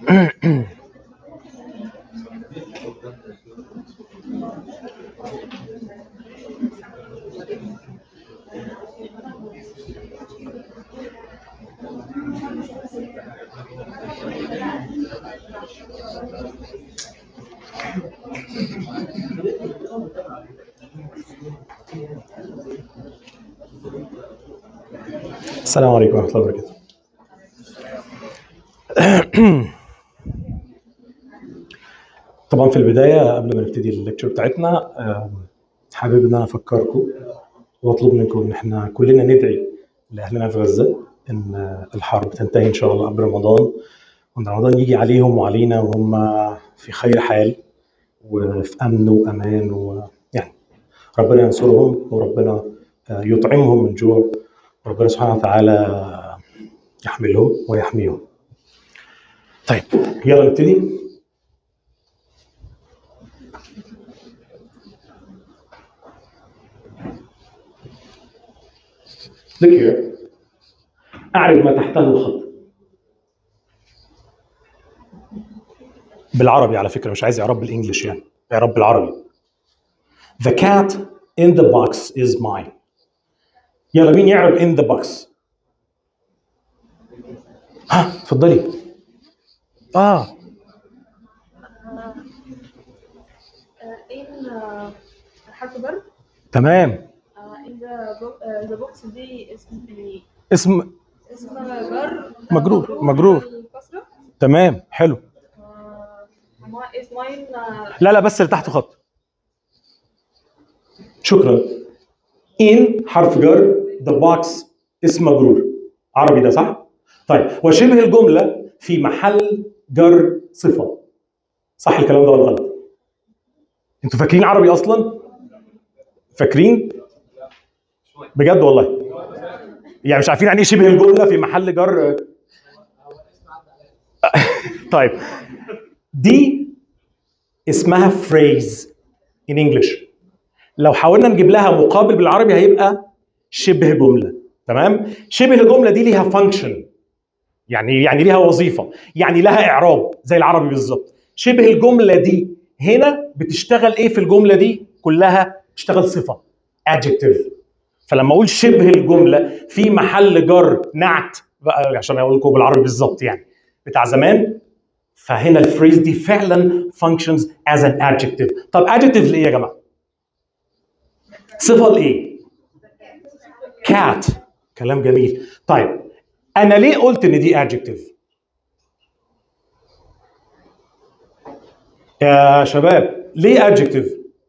السلام عليكم ورحمة الله وبركاته. طبعا في البداية قبل ما نبتدي الليكتشر بتاعتنا آم، حابب ان انا افكركم واطلب منكم ان احنا كلنا ندعي لاهلنا في غزة ان الحرب تنتهي ان شاء الله قبل رمضان وان رمضان يجي عليهم وعلينا وهم في خير حال وفي امن وامان ويعني ربنا ينصرهم وربنا آه، يطعمهم من جوع وربنا سبحانه وتعالى يحملهم ويحميهم. طيب يلا نبتدي. Look here. أعرف ما تحته الخط. بالعربي على فكرة مش عايز إعراب بالإنجلش يعني، إعراب بالعربي. The cat in the box is mine. يلا مين يعرف in the box؟ ها اتفضلي. آه in uh, حرف جر تمام uh, in the book uh, the box دي اسم يعني اسم اسم جر مجرور- مجرور. الكسرة تمام حلو. uh, ما is mine uh, لا لا بس اللي تحته خط. شكرا. in حرف جر the box اسم مجرور. عربي ده صح؟ طيب وشبه الجملة في محل جر صفة. صح الكلام ده ولا غلط؟ انتوا فاكرين عربي اصلا؟ فاكرين؟ بجد والله يعني مش عارفين يعني ايه شبه الجمله في محل جر طيب دي اسمها فريز in English لو حاولنا نجيب لها مقابل بالعربي هيبقى شبه جمله تمام شبه الجمله دي ليها فانكشن يعني يعني ليها وظيفه يعني لها اعراب زي العربي بالظبط شبه الجمله دي هنا بتشتغل ايه في الجمله دي كلها بتشتغل صفه adjective فلما اقول شبه الجمله في محل جر نعت بقى عشان اقول لكم بالعربي بالظبط يعني بتاع زمان فهنا الفريز دي فعلا functions as an adjective طب adjective لايه يا جماعه صفه لايه cat كلام جميل طيب انا ليه قلت ان دي adjective يا شباب ليه adjective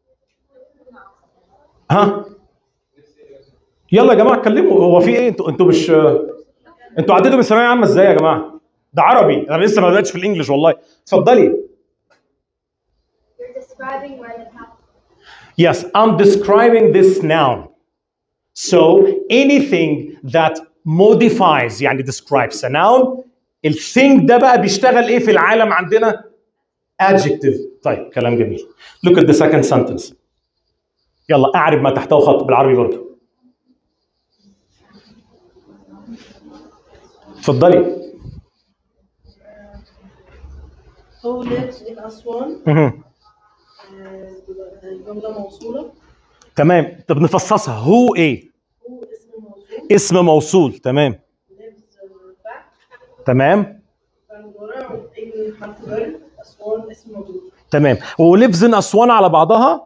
ها يلا يا جماعه اتكلموا هو في ايه انتوا انتوا مش انتوا عديتوا من ثانويه عامه ازاي يا جماعه ده عربي انا لسه ما بداتش في الانجليش والله اتفضلي you're describing what it happened Yes, I'm describing this noun. So anything that modifies يعني describes a noun الثينج ده بقى بيشتغل ايه في العالم عندنا؟ adjective. طيب كلام جميل. Look at the second sentence. يلا اعرب ما تحته خط بالعربي برضه. اتفضلي. Who lives in Aswan? مهم. آه، الجملة موصولة تمام طب نفصصها هو ايه؟ هو اسم موصول اسم موصول تمام lives آه، fact تمام فالمضارع in حرف جر أسوان اسم موجود تمام وليفز ان اسوان على بعضها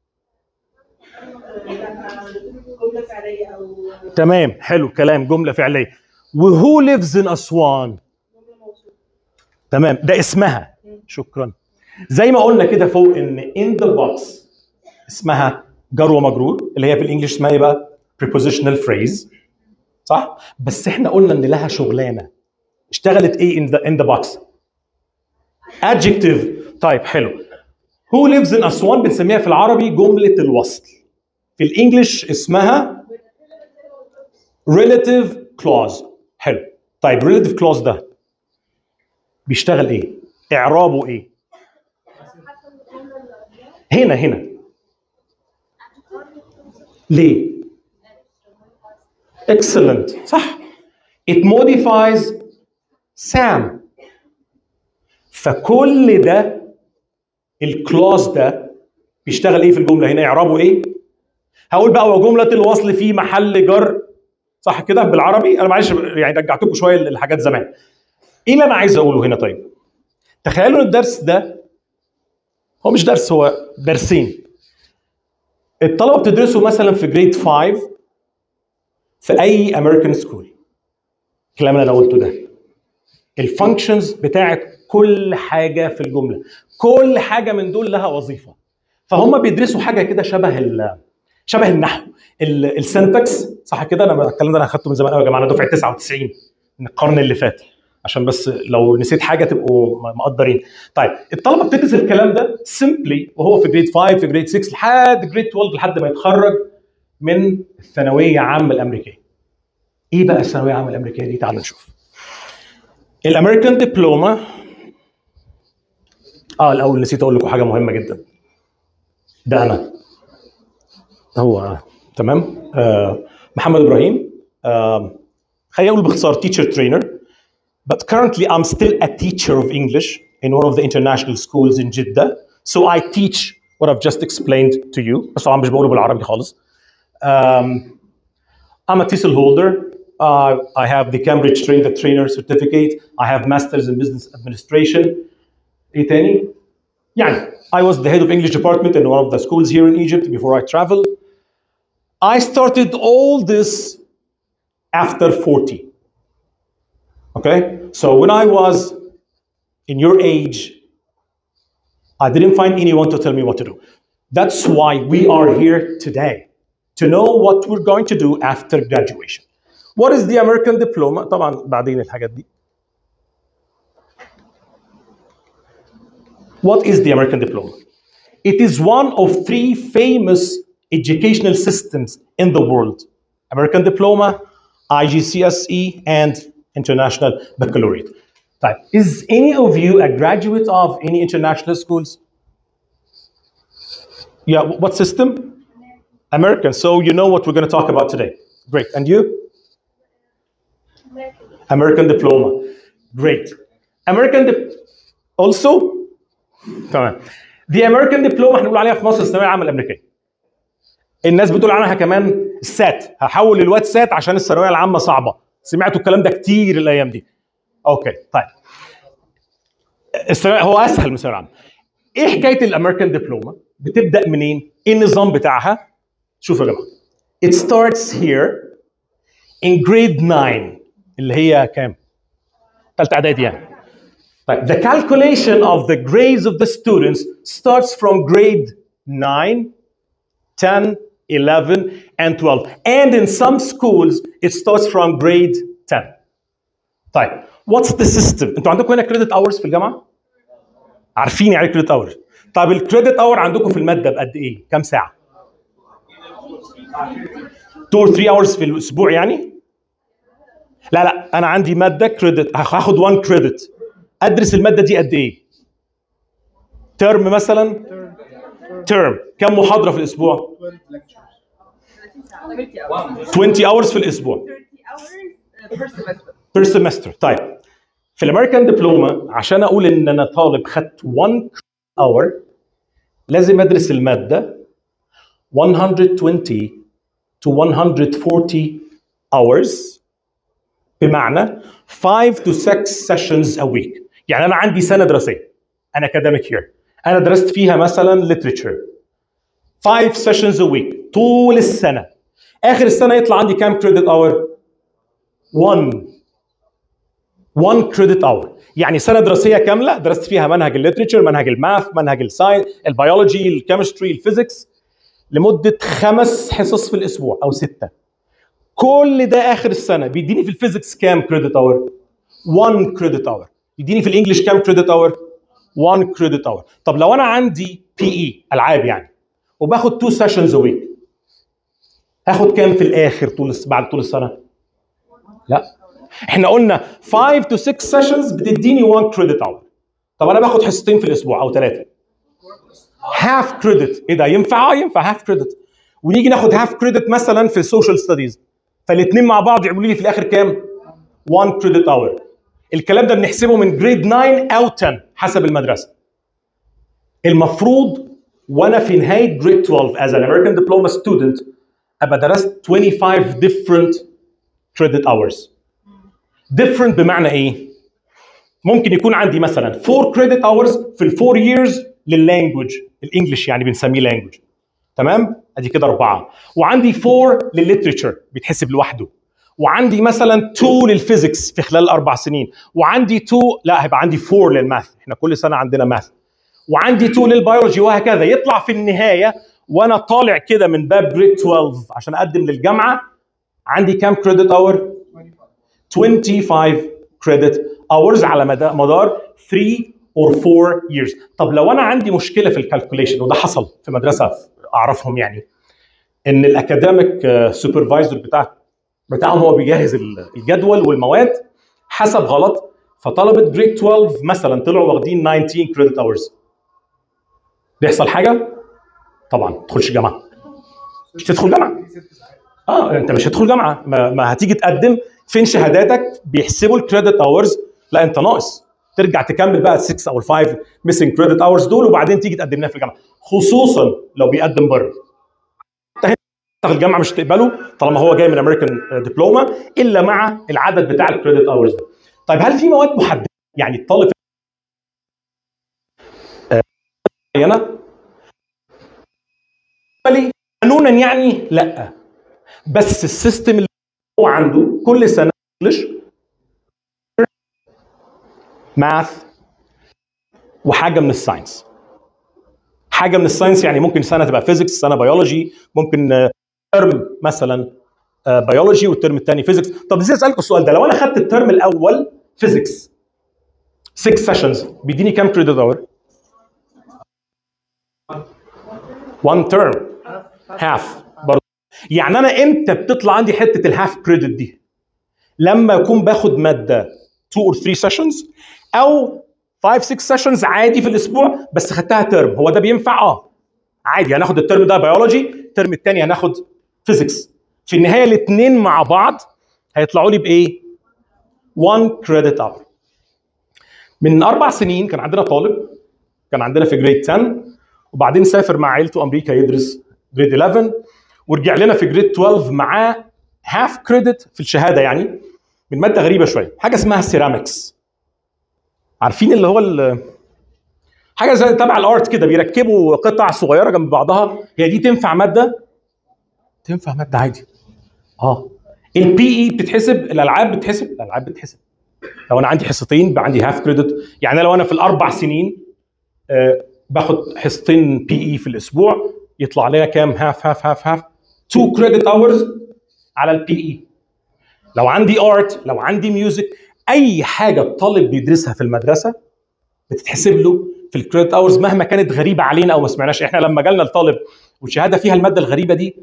جملة فعلية أو تمام حلو كلام جمله فعليه وهو ليفز ان اسوان جملة موصولة تمام ده اسمها شكرا زي ما قلنا كده فوق ان in the box اسمها جر ومجرور اللي هي في الانجليش اسمها ايه بقى prepositional phrase صح بس احنا قلنا ان لها شغلانه اشتغلت ايه in the in the box adjective طيب حلو who lives in اسوان بنسميها في العربي جمله الوصل في الانجليش اسمها relative clause حلو طيب relative clause ده بيشتغل ايه اعرابه ايه هنا هنا ليه excellent صح it modifies Sam فكل ده الكلاس ده بيشتغل ايه في الجمله هنا اعرابه ايه هقول بقى وجمله الوصل في محل جر صح كده بالعربي انا معلش يعني رجعتكم شويه لحاجات زمان ايه اللي انا عايز اقوله هنا طيب تخيلوا ان الدرس ده هو مش درس هو درسين الطلبه بتدرسوا مثلا في جريد 5 في اي امريكان سكول الكلام اللي انا قلته ده الفانكشنز بتاعت كل حاجه في الجمله كل حاجه من دول لها وظيفه فهم بيدرسوا حاجه كده شبه ال شبه النحو السنتكس صح كده انا الكلام ده انا اخدته من زمان قوي يا جماعه انا دفعه 99 من القرن اللي فات عشان بس لو نسيت حاجه تبقوا مقدرين طيب الطلبه بتدرس الكلام ده سيمبلي وهو في جريد 5 في جريد 6 لحد جريد 12 لحد ما يتخرج من الثانويه عامه الامريكيه ايه بقى الثانويه العامه الامريكيه دي تعالوا نشوف الامريكان دبلوما اه الاول نسيت اقول لكم حاجه مهمه جدا ده انا هو تمام آه محمد ابراهيم آه خليني اقول باختصار teacher trainer but currently I'm still a teacher of English in one of the international schools in Jeddah so I teach what I've just explained to you بس طبعا مش بقوله بالعربي خالص um, I'm a TESOL holder uh, I have the Cambridge Train the Trainer certificate I have masters in business administration ايه تاني يعني I was the head of English department in one of the schools here in Egypt before I traveled I started all this after 40. Okay? So when I was in your age, I didn't find anyone to tell me what to do. That's why we are here today, to know what we're going to do after graduation. What is the American diploma? طبعا بعدين الحاجات دي. What is the American diploma? It is one of three famous educational systems in the world American Diploma, IGCSE, and International Baccalaureate. Type. Is any of you a graduate of any international schools? Yeah, what system? American. So you know what we're going to talk about today. Great. And you? American Diploma. Great. American Dip- also تمام دي امريكان دبلومه احنا بنقول عليها في مصر الثانويه العامه الامريكيه الناس بتقول عنها كمان السات هحول الواد سات عشان الثانويه العامه صعبه سمعتوا الكلام ده كتير الايام دي اوكي طيب الثانويه هو اسهل من الثانويه العامه ايه حكايه الامريكان دبلومه بتبدا منين ايه النظام بتاعها شوفوا يا جماعه it starts here in grade 9 اللي هي كام ثالثه اعدادي يعني طيب the calculation of the grades of the students starts from grade 9 10 11 and 12 and in some schools it starts from grade 10 طيب what's the system انتوا عندكم هنا credit hours في الجامعه عارفين يعني credit hours طيب الكريدت اور عندكم في الماده بقد ايه كام ساعه 2 or 3 hours في الاسبوع يعني لا لا انا عندي ماده كريدت هاخد 1 كريدت ادرس الماده دي قد ايه ترم مثلا ترم كم محاضره في الاسبوع 20 hours في الاسبوع 30 hours per semester. بير سمستر طيب في الامريكان دبلوما عشان اقول ان انا طالب خدت 1 اور لازم ادرس الماده 120 to 140 hours بمعنى 5 to 6 sessions a week يعني انا عندي سنه دراسيه انا academic year انا درست فيها مثلا literature 5 sessions a week طول السنه اخر السنه يطلع عندي كام كريدت اور 1 1 كريدت اور يعني سنه دراسيه كامله درست فيها منهج الليتريتشر منهج الماث منهج الساينس البيولوجي الكيمستري الفيزيكس لمده خمس حصص في الاسبوع او سته كل ده اخر السنه بيديني في الفيزيكس كام كريدت اور 1 كريدت اور يديني في الانجليش كام كريدت اور 1 كريدت اور طب لو انا عندي بي اي العاب يعني وباخد 2 سيشنز ا ويك هاخد كام في الاخر طول الس- بعد طول السنه لا احنا قلنا 5 to 6 سيشنز بتديني 1 كريدت اور طب انا باخد حصتين في الاسبوع او ثلاثه هاف كريدت ايه ده ينفع اه ينفع هاف كريدت ونيجي ناخد هاف كريدت مثلا في السوشيال ستاديز فالاثنين مع بعض يعملوا لي في الاخر كام 1 كريدت اور الكلام ده بنحسبه من جريد 9 او 10 حسب المدرسه المفروض وانا في نهايه جريد 12 as an American diploma student ابقى درست 25 different credit hours different بمعنى ايه ممكن يكون عندي مثلا 4 credit hours في الفور years لللانجوج الانجليش يعني بنسميه لانجوج تمام ادي كده اربعه وعندي 4 للليترشر بيتحسب لوحده وعندي مثلا 2 للفيزيكس في خلال اربع سنين وعندي 2 لا هيبقى عندي 4 للماث احنا كل سنه عندنا ماث وعندي 2 للبيولوجي وهكذا يطلع في النهايه وانا طالع كده من باب جريد 12 عشان اقدم للجامعه عندي كام كريدت اور 25 كريدت اورز على مدى- مدار 3 or 4 years طب لو انا عندي مشكله في الكالكوليشن وده حصل في مدرسه اعرفهم يعني ان الاكاديميك سوبرفايزر بتاع بتاعهم هو بيجهز ال- الجدول والمواد حسب غلط فطلبه جريد 12 مثلا طلعوا واخدين 19 كريدت اورز بيحصل حاجه طبعا ما تدخلش جامعه مش تدخل جامعه اه انت مش هتدخل جامعه ما, ما هتيجي تقدم فين شهاداتك بيحسبوا الكريدت اورز لا انت ناقص ترجع تكمل بقى 6 او 5 ميسنج كريدت اورز دول وبعدين تيجي تقدم لنا في الجامعه خصوصا لو بيقدم بره انت هنا الجامعه مش هتقبله طالما هو جاي من امريكان دبلوما الا مع العدد بتاع الكريدت اورز ده طيب هل في مواد محدده يعني الطالب آه، معينه عملي قانونا يعني لا بس السيستم اللي هو عنده كل سنه انجلش ماث وحاجه من الساينس حاجه من الساينس يعني ممكن سنه تبقى فيزيكس سنه بيولوجي ممكن ترم مثلا بيولوجي والترم الثاني فيزيكس طب ازاي اسالكم السؤال ده لو انا خدت الترم الاول فيزيكس 6 سيشنز بيديني كام كريدت اور 1 ترم هاف برضه يعني انا امتى بتطلع عندي حته الهاف كريدت دي لما اكون باخد ماده 2 or 3 سيشنز او 5 6 سيشنز عادي في الاسبوع بس خدتها ترم هو ده بينفع اه عادي هناخد الترم ده بيولوجي الترم الثاني هناخد فيزيكس في النهايه الاثنين مع بعض هيطلعوا لي بايه 1 كريدت اور من اربع سنين كان عندنا طالب كان عندنا في جريد 10 وبعدين سافر مع عيلته امريكا يدرس جريد 11 ورجع لنا في جريد 12 معاه هاف كريدت في الشهاده يعني من ماده غريبه شويه حاجه اسمها سيراميكس عارفين اللي هو ال- حاجه زي تبع الارت كده بيركبوا قطع صغيره جنب بعضها هي دي تنفع ماده تنفع ماده عادي اه البي اي بتتحسب الالعاب بتتحسب الالعاب بتتحسب لو انا عندي حصتين بقى عندي هاف كريدت يعني لو انا في الاربع سنين آه باخد حصتين بي اي في الاسبوع يطلع لنا كام هاف هاف هاف هاف 2 كريدت اورز على البي اي لو عندي ارت لو عندي ميوزك اي حاجه الطالب بيدرسها في المدرسه بتتحسب له في الكريدت اورز مهما كانت غريبه علينا او ما سمعناش احنا لما جالنا الطالب والشهاده فيها الماده الغريبه دي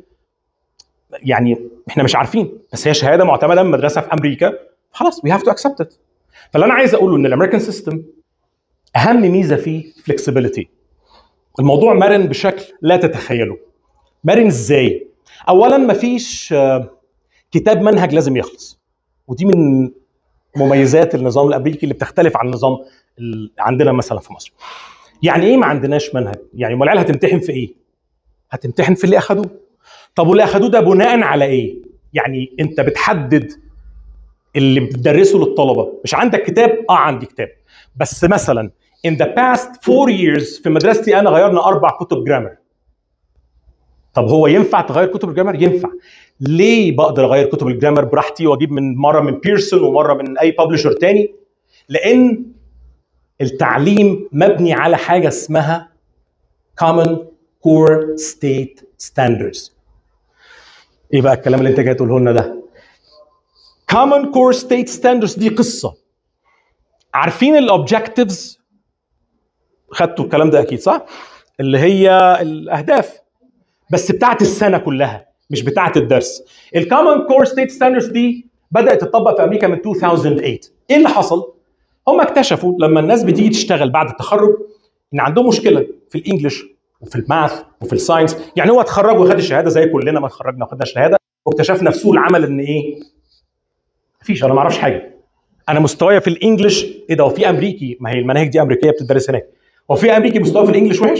يعني احنا مش عارفين بس هي شهاده معتمده من مدرسه في امريكا خلاص وي هاف تو اكسبت ات فاللي انا عايز اقوله ان الامريكان سيستم اهم ميزه فيه فلكسبيليتي الموضوع مرن بشكل لا تتخيله مرن ازاي اولا مفيش آه، كتاب منهج لازم يخلص ودي من مميزات النظام الامريكي اللي بتختلف عن النظام اللي عندنا مثلا في مصر يعني ايه ما عندناش منهج يعني امال العيال هتمتحن في ايه هتمتحن في اللي اخدوه طب واللي اخدوه ده بناء على ايه يعني انت بتحدد اللي بتدرسه للطلبه مش عندك كتاب اه عندي كتاب بس مثلا in the past four years في مدرستي انا غيرنا اربع كتب جرامر طب هو ينفع تغير كتب الجرامر ينفع ليه بقدر اغير كتب الجرامر براحتي واجيب من مره من بيرسون ومره من اي ببلشر تاني لان التعليم مبني على حاجه اسمها common core state standards ايه بقى الكلام اللي انت جاي تقوله لنا ده common core state standards دي قصه عارفين الاوبجكتيفز خدتوا الكلام ده اكيد صح اللي هي الاهداف بس بتاعت السنه كلها مش بتاعت الدرس الكومن كور ستيت ستاندردز دي بدات تطبق في امريكا من 2008 ايه اللي حصل هم اكتشفوا لما الناس بتيجي تشتغل بعد التخرج ان عندهم مشكله في الانجليش وفي الماث وفي الساينس يعني هو اتخرج وخد الشهاده زي كلنا ما اتخرجنا وخدنا الشهاده واكتشفنا في سوق العمل ان ايه مفيش انا ما اعرفش حاجه انا مستوايا في الانجليش ايه ده هو في امريكي ما هي المناهج دي امريكيه بتدرس هناك هو في امريكي مستواه في الانجليش وحش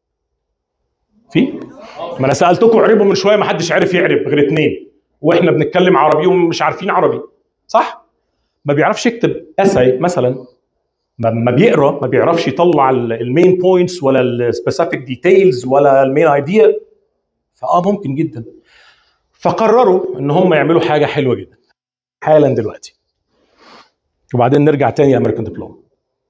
في ما انا سالتكم اعربوا من شويه ما حدش عرف يعرب غير اتنين واحنا بنتكلم عربي ومش عارفين عربي صح ما بيعرفش يكتب اساي مثلا ما ما بيقرا ما بيعرفش يطلع المين بوينتس ولا السبيسيفيك ديتيلز ولا المين ايديا فاه ممكن جدا فقرروا ان هم يعملوا حاجه حلوه جدا حالا دلوقتي وبعدين نرجع تاني امريكان دبلوم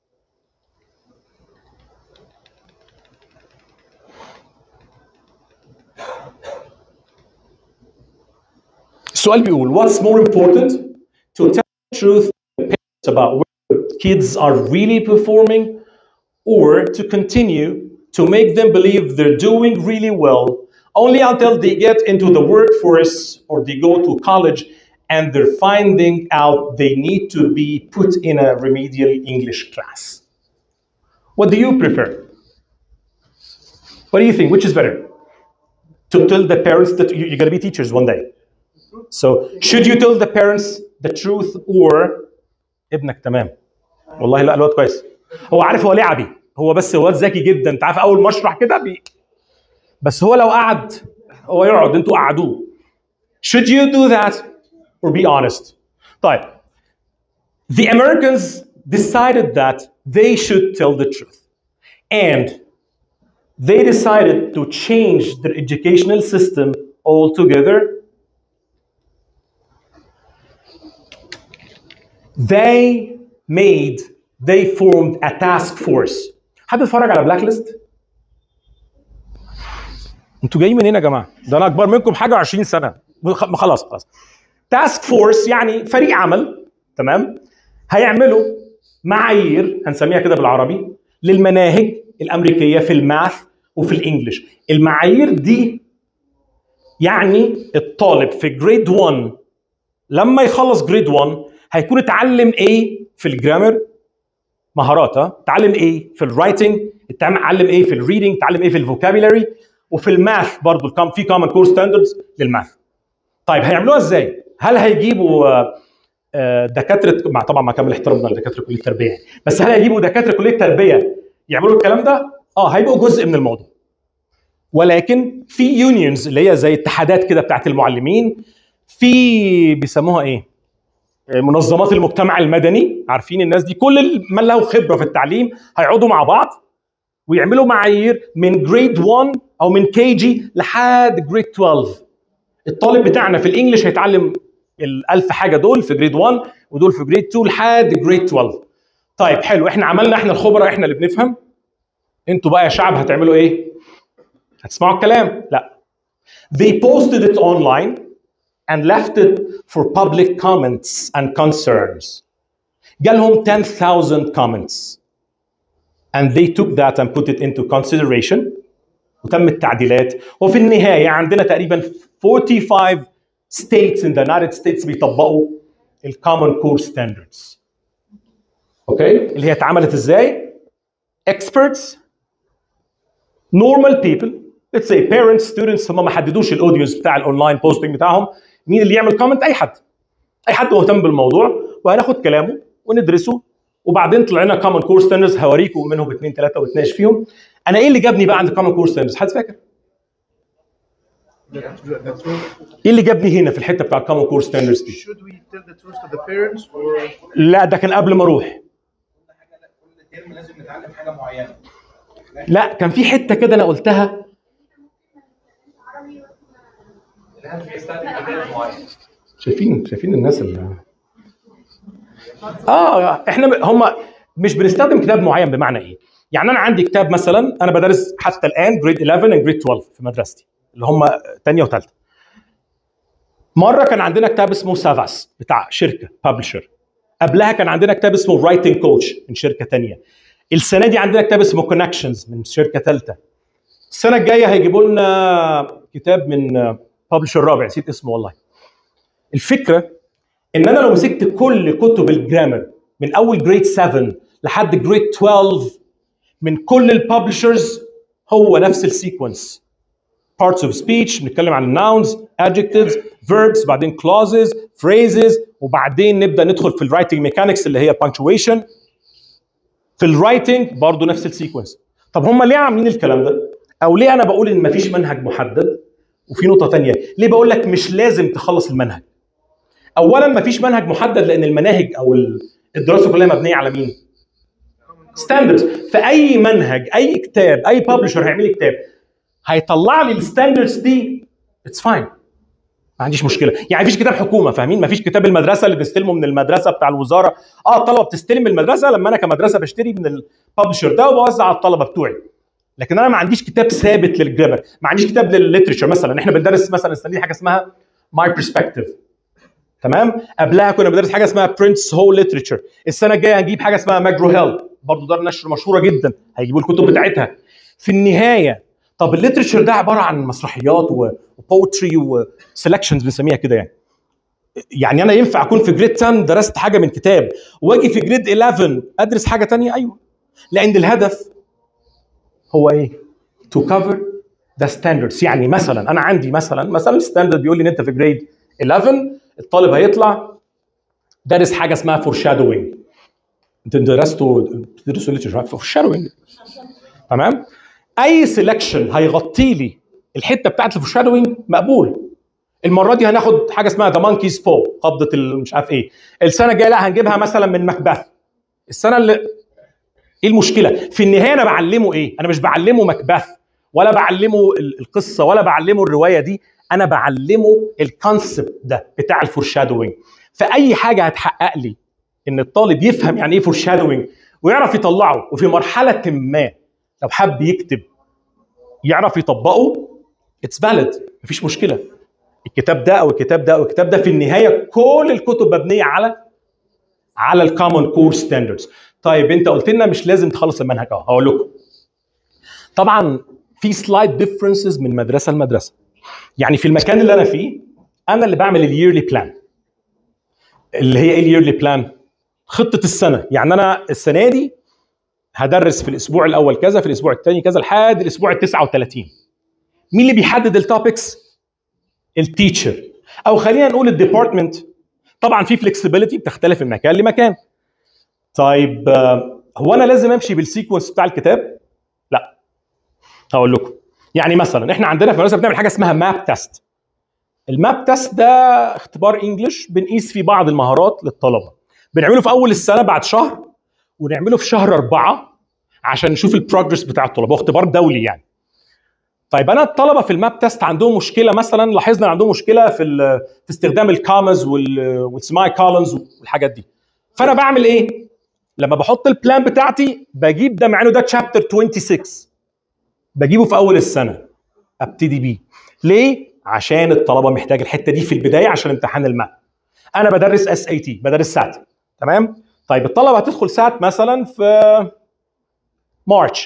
السؤال بيقول what's more important to tell the truth to parents about whether kids are really performing or to continue to make them believe they're doing really well only until they get into the workforce or they go to college and they're finding out they need to be put in a remedial English class. What do you prefer? What do you think? Which is better? To tell the parents that you- you're going to be teachers one day. So, should you tell the parents the truth or ابنك تمام والله لا الواد كويس هو عارف هو ليه عبي هو بس واد ذكي جدا انت عارف اول ما اشرح كده بي... بس هو لو قعد هو يقعد انتوا قعدوه should you do that or be honest طيب the Americans decided that they should tell the truth and they decided to change their educational system altogether they made they formed a task force حد اتفرج على بلاك ليست انتوا جايين منين يا جماعه ده انا اكبر منكم حاجه و20 سنه خ- خلاص خلاص تاسك فورس يعني فريق عمل تمام هيعملوا معايير هنسميها كده بالعربي للمناهج الامريكيه في الماث وفي الانجليش المعايير دي يعني الطالب في جريد 1 لما يخلص جريد 1 هيكون اتعلم ايه في الجرامر مهارات ها اتعلم ايه في الرايتنج اتعلم ايه في الريدنج اتعلم ايه في الفوكابيلاري وفي الماث برضه الكم في كومن كور ستاندردز للماث طيب هيعملوها ازاي هل هيجيبوا آه، آه، دكاتره مع طبعا مع كامل احترامنا لدكاتره كليه التربيه يعني. بس هل هيجيبوا دكاتره كليه التربيه يعملوا الكلام ده اه هيبقوا جزء من الموضوع ولكن في يونيونز اللي هي زي اتحادات كده بتاعت المعلمين في بيسموها ايه منظمات المجتمع المدني عارفين الناس دي كل من له خبره في التعليم هيقعدوا مع بعض ويعملوا معايير من جريد 1 او من كي جي لحد جريد 12 الطالب بتاعنا في الانجليش هيتعلم الألف حاجه دول في جريد 1 ودول في جريد 2 لحد جريد 12 طيب حلو احنا عملنا احنا الخبراء احنا اللي بنفهم انتوا بقى يا شعب هتعملوا ايه؟ هتسمعوا الكلام؟ لا they posted it online and left it for public comments and concerns. جالهم 10,000 comments and they took that and put it into consideration وتم التعديلات وفي النهاية عندنا تقريبا 45 states in the United States بيطبقوا ال Common Core Standards. اوكي اللي هي اتعملت ازاي؟ experts normal people let's say parents students هم ما حددوش الاودينس بتاع الاونلاين بوستنج بتاعهم مين اللي يعمل كومنت اي حد اي حد مهتم بالموضوع وهناخد كلامه وندرسه وبعدين طلع لنا كومن كور ستاندرز هوريكم منهم باثنين ثلاثه ونتناقش فيهم انا ايه اللي جابني بقى عند كومن كور ستاندرز حد فاكر ايه اللي جابني هنا في الحته بتاع الكومن كور ستاندرز دي Should we tell the truth to the parents or لا ده كان قبل ما اروح كل ترم لازم نتعلم حاجه معينه لا كان في حته كده انا قلتها الهدف يستخدم كتاب معين شايفين شايفين الناس اللي اه احنا ب- هم مش بنستخدم كتاب معين بمعنى ايه؟ يعني انا عندي كتاب مثلا انا بدرس حتى الان جريد 11 وجريد 12 في مدرستي اللي هم ثانيه وثالثه. مره كان عندنا كتاب اسمه سافاس بتاع شركه ببلشر. قبلها كان عندنا كتاب اسمه رايتنج كوتش من شركه ثانيه. السنه دي عندنا كتاب اسمه كونكشنز من شركه ثالثه. السنه الجايه هيجيبوا لنا كتاب من ببلشر رابع نسيت اسمه والله. الفكره ان انا لو مسكت كل كتب الجرامر من اول جريد 7 لحد جريد 12 من كل الببلشرز هو نفس السيكونس parts of speech بنتكلم عن nouns adjectives verbs بعدين clauses phrases وبعدين نبدا ندخل في الرايتنج ميكانكس اللي هي punctuation في الرايتنج برضه نفس السيكونس طب هم ليه عاملين الكلام ده او ليه انا بقول ان مفيش منهج محدد وفي نقطه تانية ليه بقول لك مش لازم تخلص المنهج اولا مفيش منهج محدد لان المناهج او ال- الدراسه كلها مبنيه على مين ستاندردز فاي منهج اي كتاب اي ببلشر هيعمل لي كتاب هيطلع لي الستاندردز دي اتس فاين ما عنديش مشكله يعني مفيش كتاب حكومه فاهمين مفيش كتاب المدرسه اللي بنستلمه من المدرسه بتاع الوزاره اه الطلبه بتستلم من المدرسه لما انا كمدرسه بشتري من الببلشر ده وبوزع على الطلبه بتوعي لكن انا ما عنديش كتاب ثابت للجرامر ما عنديش كتاب للليترشر مثلا احنا بندرس مثلا السنه دي حاجه اسمها ماي برسبكتيف تمام قبلها كنا بندرس حاجه اسمها برنس هول ليترشر السنه الجايه هنجيب حاجه اسمها ماجرو هيل برضه دار نشر مشهوره جدا هيجيبوا الكتب بتاعتها في النهايه طب الليترشر ده عباره عن مسرحيات وبوتري وسelection بنسميها كده يعني يعني انا ينفع اكون في جريد 10 درست حاجه من كتاب واجي في جريد 11 ادرس حاجه تانية ايوه لان الهدف هو ايه؟ to cover the standards يعني مثلا انا عندي مثلا مثلا الستاندرد بيقول لي ان انت في جريد 11 الطالب هيطلع دارس حاجه اسمها فور شادوينج انت درستوا بتدرسوا ليتشر فور شادوينج تمام اي سelection هيغطي لي الحته بتاعت الفور شادوينج مقبول المره دي هناخد حاجه اسمها ذا مونكيز بو قبضه ال- مش عارف ايه السنه الجايه لا هنجيبها مثلا من مكبث السنه اللي ايه المشكله في النهايه انا بعلمه ايه انا مش بعلمه مكبث ولا بعلمه ال- القصه ولا بعلمه الروايه دي انا بعلمه الكونسبت ده بتاع الفورشادوينج فاي حاجه هتحقق لي ان الطالب يفهم يعني ايه فورشادوينج ويعرف يطلعه وفي مرحله ما لو حب يكتب يعرف يطبقه اتس فاليد مفيش مشكله الكتاب ده او الكتاب ده او الكتاب ده في النهايه كل الكتب مبنيه على على الكومن كور ستاندردز طيب انت قلت لنا مش لازم تخلص المنهج اه هقول لكم طبعا في سلايد ديفرنسز من مدرسه لمدرسه يعني في المكان اللي انا فيه انا اللي بعمل الييرلي بلان اللي هي ايه الييرلي بلان خطه السنه يعني انا السنه دي هدرس في الاسبوع الاول كذا في الاسبوع الثاني كذا لحد الاسبوع ال 39 مين اللي بيحدد التوبكس التيتشر او خلينا نقول الديبارتمنت طبعا في فلكسبيليتي بتختلف من مكان لمكان طيب آه، هو انا لازم امشي بالسيكونس بتاع الكتاب لا هقول لكم يعني مثلا احنا عندنا في المدرسه بنعمل حاجه اسمها ماب تيست الماب تيست ده اختبار انجلش بنقيس فيه بعض المهارات للطلبه بنعمله في اول السنه بعد شهر ونعمله في شهر أربعة عشان نشوف البروجرس بتاع الطلبه هو اختبار دولي يعني طيب انا الطلبه في الماب تيست عندهم مشكله مثلا لاحظنا إن عندهم مشكله في ال- في استخدام الكامز والسماي كولمز والحاجات دي فانا بعمل ايه لما بحط البلان بتاعتي بجيب ده مع انه ده تشابتر 26 بجيبه في اول السنه ابتدي بيه ليه عشان الطلبه محتاج الحته دي في البدايه عشان امتحان الماب انا بدرس اس اي تي بدرس سات تمام طيب الطلبه هتدخل سات مثلا في مارش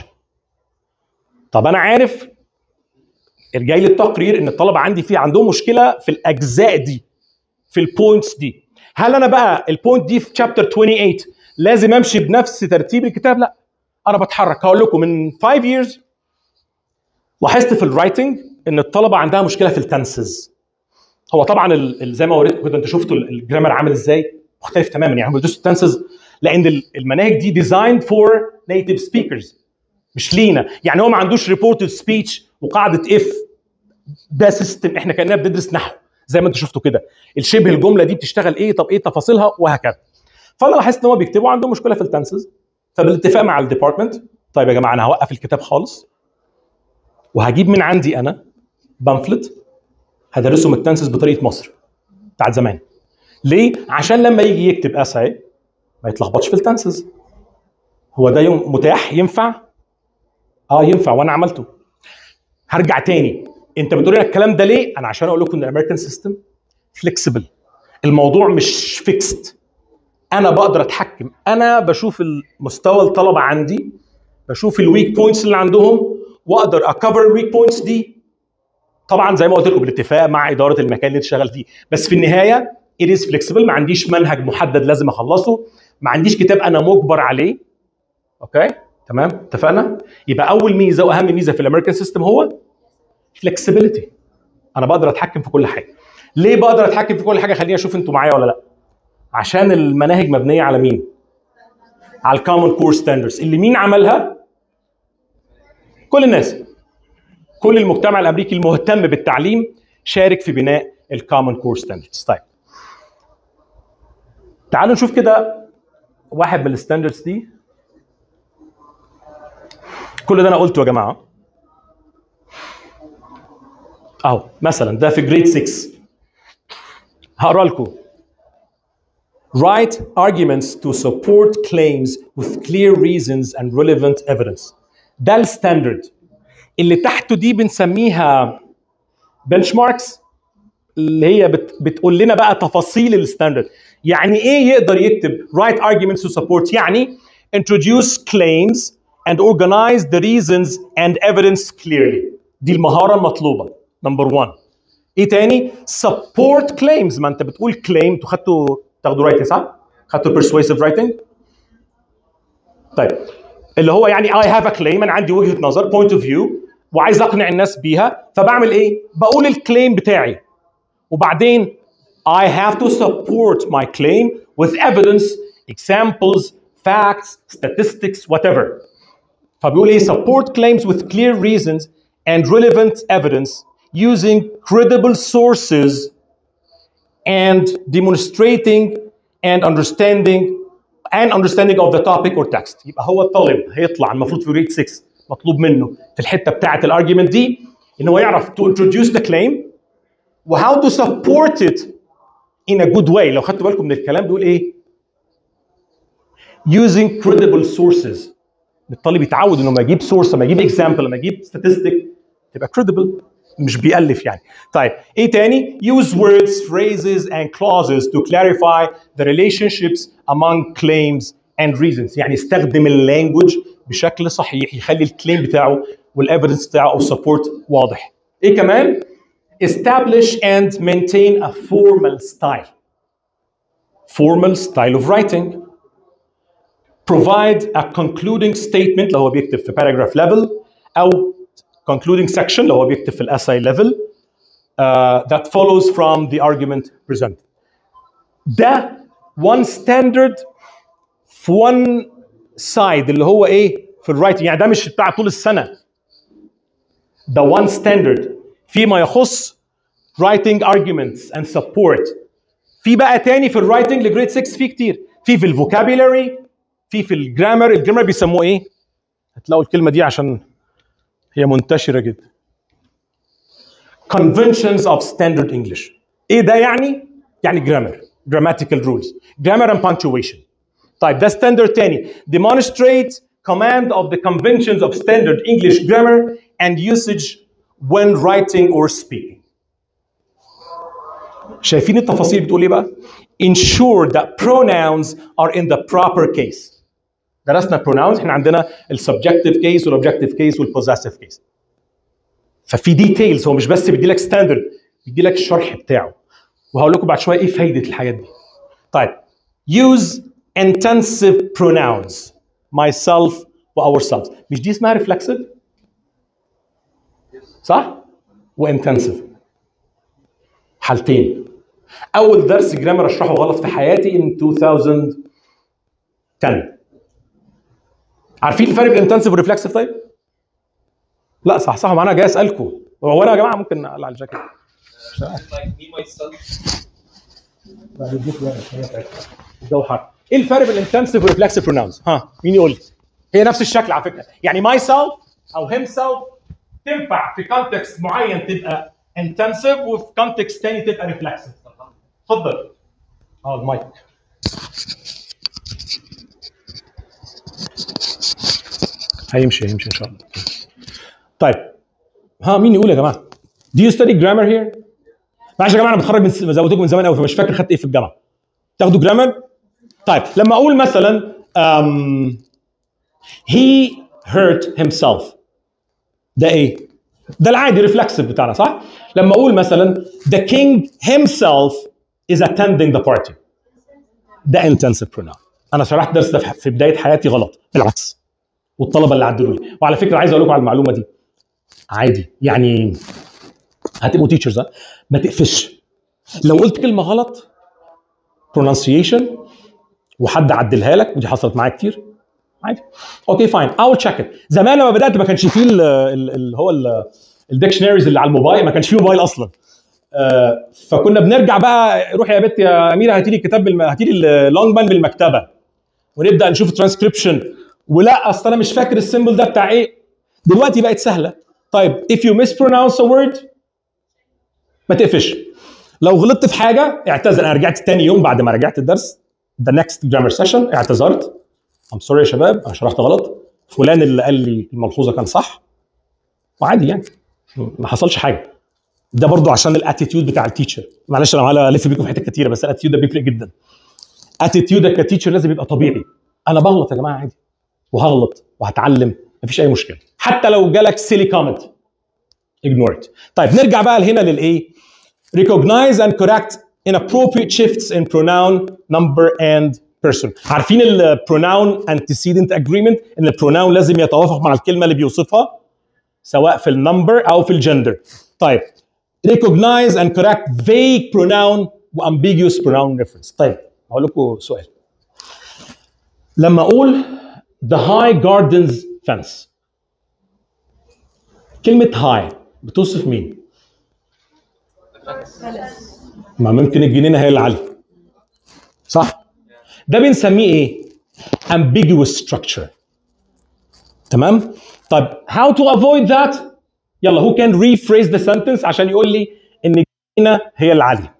طب انا عارف جاي لي التقرير ان الطلبه عندي فيه عندهم مشكله في الاجزاء دي في البوينتس دي هل انا بقى البوينت دي في شابتر 28 لازم امشي بنفس ترتيب الكتاب لا انا بتحرك هقول لكم من 5 years لاحظت في الرايتنج ان الطلبه عندها مشكله في التنسز هو طبعا ال- ال- زي ما وريتكم كده انتوا شفتوا ال- الجرامر عامل ازاي مختلف تماما يعني هم بيدرسوا التنسز لان ال- المناهج دي ديزايند فور نيتيف سبيكرز مش لينا يعني هو ما عندوش ريبورتد سبيتش وقاعده اف ده سيستم احنا كاننا بندرس نحو زي ما انتوا شفتوا كده الشبه الجمله دي بتشتغل ايه طب ايه تفاصيلها وهكذا فانا لاحظت ان هم بيكتبوا عندهم مشكله في التنسز فبالاتفاق مع الديبارتمنت طيب يا جماعه انا هوقف الكتاب خالص وهجيب من عندي انا بامفلت هدرسه من التنسز بطريقه مصر بتاعت زمان ليه عشان لما يجي يكتب اساي ما يتلخبطش في التنسز هو ده يوم متاح ينفع اه ينفع وانا عملته هرجع تاني انت بتقول لنا الكلام ده ليه انا عشان اقول لكم ان الامريكان سيستم فليكسبل الموضوع مش فيكست انا بقدر اتحكم انا بشوف مستوى الطلبه عندي بشوف الويك بوينتس اللي عندهم واقدر اكفر الويك بوينتس دي طبعا زي ما قلت لكم بالاتفاق مع اداره المكان اللي تشتغل فيه بس في النهايه it is flexible ما عنديش منهج محدد لازم اخلصه ما عنديش كتاب انا مجبر عليه اوكي تمام اتفقنا يبقى اول ميزه واهم ميزه في الامريكان سيستم هو flexibility انا بقدر اتحكم في كل حاجه ليه بقدر اتحكم في كل حاجه خليني اشوف انتوا معايا ولا لا عشان المناهج مبنيه على مين على الكومن كور ستاندردز اللي مين عملها كل الناس كل المجتمع الامريكي المهتم بالتعليم شارك في بناء الكومن كور ستاندردز طيب تعالوا نشوف كده واحد من الستاندردز دي كل ده انا قلته يا جماعه اهو مثلا ده في جريد 6 هقرا لكم Write arguments to support claims with clear reasons and relevant evidence. ده الستاندرد اللي تحته دي بنسميها بنش ماركس اللي هي بت بتقول لنا بقى تفاصيل الستاندرد يعني ايه يقدر يكتب write arguments to support يعني introduce claims and organize the reasons and evidence clearly دي المهارة المطلوبة نمبر 1 ايه تاني support claims ما انت بتقول claim انتوا خدتوا تاخدوا writing صح؟ خدتوا persuasive writing طيب اللي هو يعني I have a claim انا عندي وجهة نظر point of view وعايز اقنع الناس بيها فبعمل ايه؟ بقول الكليم بتاعي وبعدين I have to support my claim with evidence, examples, facts, statistics, whatever. فبيقول ايه support claims with clear reasons and relevant evidence using credible sources and demonstrating and understanding and understanding of the topic or text يبقى هو الطالب هيطلع المفروض في ريت 6 مطلوب منه في الحته بتاعه الارجيومنت دي ان هو يعرف to introduce the claim و how to support it in a good way لو خدتوا بالكم من الكلام بيقول ايه using credible sources الطالب يتعود انه لما يجيب سورس لما يجيب اكزامبل لما يجيب statistic تبقى credible مش بيألف يعني طيب ايه تاني use words phrases and clauses to clarify the relationships among claims and reasons يعني استخدم اللانجوج بشكل صحيح يخلي الكليم بتاعه والايفيدنس بتاعه او support واضح ايه كمان establish and maintain a formal style formal style of writing provide a concluding statement لو هو بيكتب في paragraph level او concluding section لو هو بيكتب في الاساي level uh, that follows from the argument presented. ده one standard في one side اللي هو ايه في الرايتنج يعني ده مش بتاع طول السنه ده one standard فيما يخص writing arguments and support في بقى تاني في الرايتنج لجريد 6 في كتير في في الفوكابيلاري في في الجرامر الجرامر بيسموه ايه هتلاقوا الكلمه دي عشان هي منتشره جدا conventions of standard English ايه ده يعني يعني grammar grammatical rules grammar and punctuation طيب ده standard تاني demonstrate command of the conventions of standard English grammar and usage when writing or speaking شايفين التفاصيل بتقول ايه بقى ensure that pronouns are in the proper case درسنا pronouns احنا عندنا السبجكتيف كيس والاوبجكتيف كيس والبوزيسيف كيس ففي ديتيلز هو مش بس بيدي لك ستاندرد بيدي لك الشرح بتاعه وهقول لكم بعد شويه ايه فايده الحاجات دي طيب use intensive pronouns myself و ourselves مش دي اسمها reflexive صح وانتنسيف حالتين اول درس جرامر اشرحه غلط في حياتي in 2010 عارفين الفرق بين الانتنسيف والريفلكسيف طيب؟ لا صح صح ما انا جاي اسالكم هو انا يا جماعه ممكن اقلع الجاكيت like me myself الجو حر ايه الفرق بين الانتنسيف والريفلكسيف بروناونز؟ ها مين يقول لي؟ هي نفس الشكل على فكره يعني ماي سيلف او هيم سيلف تنفع في كونتكست معين تبقى انتنسيف وفي كونتكست تاني تبقى ريفلكسيف اتفضل اه المايك هيمشي هيمشي ان شاء الله طيب ها مين يقول يا جماعه Do you study grammar here؟ معلش يا جماعه انا متخرج من زي ما قلت لكم من زمان قوي فمش فاكر خدت ايه في الجامعه تاخدوا جرامر طيب لما اقول مثلا um, he hurt himself ده ايه ده العادي ريفلكسيف بتاعنا صح لما اقول مثلا the king himself is attending the party ده intensive pronoun انا شرحت درس ده في- في بدايه حياتي غلط بالعكس والطلبه اللي عدلوا لي وعلى فكره عايز اقول لكم على المعلومه دي عادي يعني هتبقوا تيتشرز ما تقفش لو قلت كلمه غلط pronunciation وحد عدلها لك ودي حصلت معايا كتير عادي اوكي فاين اول تشيك ات زمان لما بدات ما كانش فيه ال- ال- اللي هو الديكشنريز اللي على الموبايل ما كانش فيه موبايل اصلا آه، فكنا بنرجع بقى روح يا بت يا اميره هاتي لي الكتاب بالم... هاتي لي اللونج مان بالمكتبه ونبدا نشوف ترانسكريبشن ولا اصل انا مش فاكر السيمبل ده بتاع ايه دلوقتي بقت سهله طيب if you mispronounce a word ما تقفش لو غلطت في حاجه اعتذر انا رجعت تاني يوم بعد ما رجعت الدرس the next grammar session اعتذرت I'm sorry يا شباب انا شرحت غلط فلان اللي قال لي الملحوظه كان صح وعادي يعني ما حصلش حاجه ده برضو عشان الاتيتيود بتاع التيتشر معلش انا عمال الف بيكم في حتت كتيره بس الاتيتيود ده بيفرق جدا اتيتيودك كتيتشر لازم يبقى طبيعي انا بغلط يا جماعه عادي وهغلط وهتعلم مفيش اي مشكله حتى لو جالك سيلي كومنت ignore it طيب نرجع بقى هنا للايه recognize and correct inappropriate shifts in pronoun number and person عارفين ال pronoun antecedent agreement ان ال pronoun لازم يتوافق مع الكلمه اللي بيوصفها سواء في النمبر او في الجندر طيب recognize and correct vague pronoun و ambiguous pronoun reference طيب هقول لكم سؤال لما اقول the high gardens fence كلمة high بتوصف مين؟ ما ممكن الجنينة هي اللي عالية صح؟ ده بنسميه ايه؟ ambiguous structure تمام؟ طيب how to avoid that؟ يلا who can rephrase the sentence عشان يقول لي ان الجنينة هي اللي عالية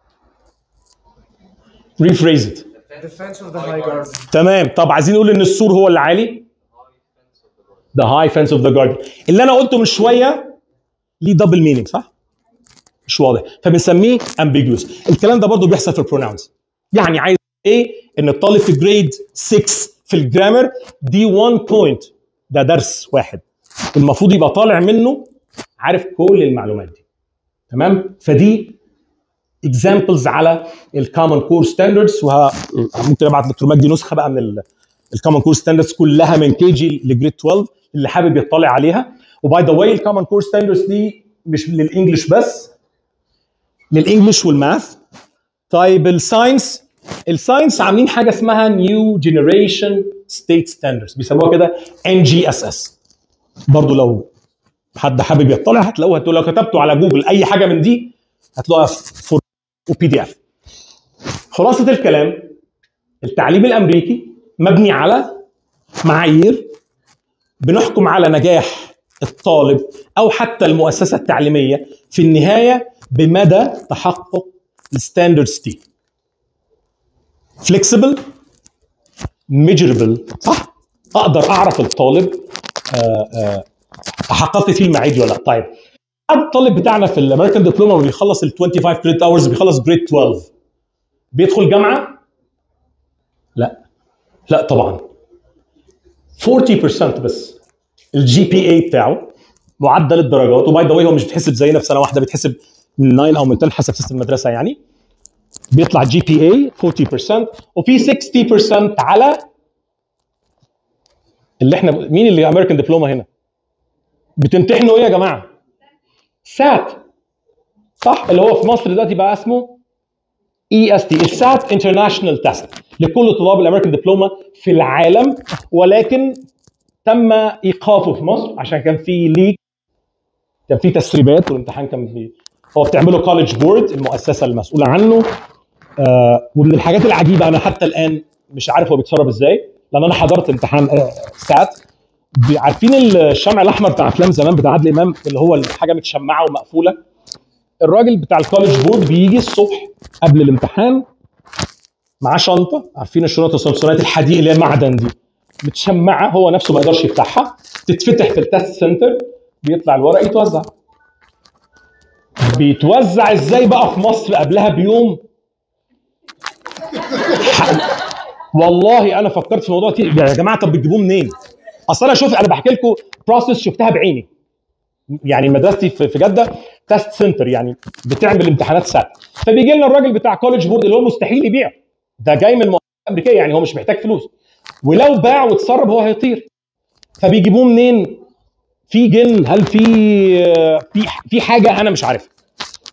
rephrase it Defense of the high garden. تمام طب عايزين نقول ان السور هو اللي عالي the high fence of the garden اللي انا قلته من شويه ليه دبل مينينج صح مش واضح فبنسميه ambiguous الكلام ده برضو بيحصل في البروناونز يعني عايز ايه ان الطالب في جريد 6 في الجرامر دي 1 بوينت ده درس واحد المفروض يبقى طالع منه عارف كل المعلومات دي تمام فدي اكزامبلز على الكومن كور ستاندردز وممكن ابعت دكتور مجدي نسخه بقى من الكومن كور ستاندردز كلها من كي جي لجريد 12 اللي حابب يطلع عليها وباي ذا واي الكومن كور ستاندردز دي مش للانجلش بس للانجلش والماث طيب الساينس الساينس عاملين حاجه اسمها نيو جنريشن ستيت ستاندردز بيسموها كده ان جي اس اس برضه لو حد حابب يطلع هتلاقوها هتقول لو كتبتوا على جوجل اي حاجه من دي هتلاقوها في وبي دي اف خلاصه الكلام التعليم الامريكي مبني على معايير بنحكم على نجاح الطالب او حتى المؤسسه التعليميه في النهايه بمدى تحقق الستاندردز دي فليكسبل ميجربل صح اقدر اعرف الطالب آه، آه، حققت فيه المعايير ولا لا طيب الطالب بتاعنا في الامريكان دبلوما بيخلص ال 25 كريدت اورز بيخلص جريد 12 بيدخل جامعه لا لا طبعا 40% بس الجي بي اي بتاعه معدل الدرجات وباي ذا واي هو مش بيتحسب زينا في سنه واحده بيتحسب من 9 او من 10 حسب سيستم المدرسه يعني بيطلع جي بي اي 40% وفي 60% على اللي احنا مين اللي امريكان دبلوما هنا بتمتحنوا ايه يا جماعه سات صح اللي هو في مصر دلوقتي بقى اسمه اي اس تي السات انترناشونال تيست لكل طلاب الامريكان دبلوما في العالم ولكن تم ايقافه في مصر عشان كان في ليك كان في تسريبات والامتحان كان بي هو بتعمله كولج بورد المؤسسه المسؤوله عنه آه ومن الحاجات العجيبه انا حتى الان مش عارف هو بيتسرب ازاي لان انا حضرت امتحان آه سات بي- عارفين الشمع الاحمر بتاع افلام زمان بتاع عادل امام اللي هو الحاجه متشمعه ومقفوله الراجل بتاع الكولج بورد بيجي الصبح قبل الامتحان معاه شنطه عارفين الشنط السمسونات الحديد اللي هي المعدن دي متشمعه هو نفسه ما يقدرش يفتحها تتفتح في التست سنتر بيطلع الورق يتوزع بيتوزع ازاي بقى في مصر قبلها بيوم ح- والله انا فكرت في الموضوع كتير يا جماعه طب بتجيبوه منين؟ اصل انا شوف انا بحكي لكم بروسيس شفتها بعيني يعني مدرستي في في جده تيست سنتر يعني بتعمل امتحانات سات فبيجي لنا الراجل بتاع كولج بورد اللي هو مستحيل يبيع ده جاي من مؤسسه امريكيه يعني هو مش محتاج فلوس ولو باع واتسرب هو هيطير فبيجيبوه منين؟ في جن هل في في في حاجه انا مش عارفها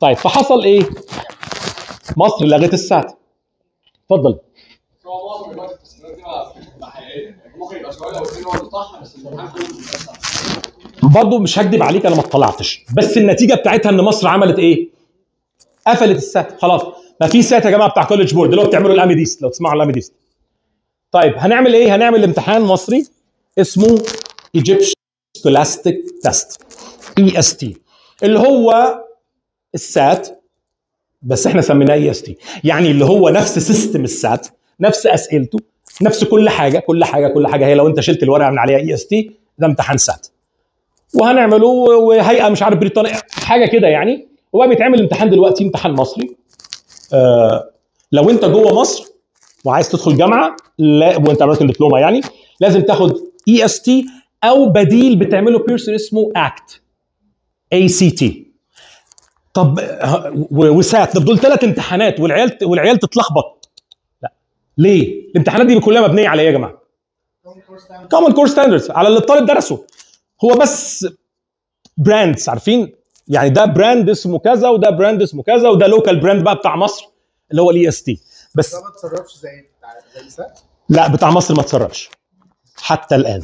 طيب فحصل ايه مصر لغت السات اتفضل هو معظم الوقت التسجيلات دي ما حقيقيه ممكن يبقى سؤال او اثنين هو اللي صح بس الامتحان كله بيبقى صح برضه مش هكدب عليك انا ما اطلعتش بس النتيجه بتاعتها ان مصر عملت ايه قفلت السات خلاص ما في سات يا جماعه بتاع كولج بورد اللي هو بتعملوا الاميديست لو تسمعوا الاميديست طيب هنعمل ايه هنعمل امتحان مصري اسمه Egyptian Scholastic Test اي اس تي اللي هو السات بس احنا سميناه اي اس تي يعني اللي هو نفس سيستم السات نفس اسئلته نفس كل حاجه كل حاجه كل حاجه هي لو انت شلت الورقه من عليها اي اس تي ده امتحان سات وهنعمله وهيئه مش عارف بريطانيا حاجه كده يعني وبقى بيتعمل امتحان دلوقتي امتحان مصري آه لو انت جوه مصر وعايز تدخل جامعه لا وانت امريكان دبلومه يعني لازم تاخد اي اس تي او بديل بتعمله بيرسون اسمه اكت اي سي تي طب ه- و- وسات طب دول ثلاث امتحانات والعيال والعيال تتلخبط لا ليه؟ الامتحانات دي كلها مبنيه على ايه يا جماعه؟ كومن كور ستاندردز على اللي الطالب درسه هو بس براندز عارفين يعني ده براند اسمه كذا وده براند اسمه كذا وده لوكال براند بقى بتاع مصر اللي هو الاي اس تي بس ده ما تصرفش زي بتاع زي سات لا بتاع مصر ما تصرفش حتى الان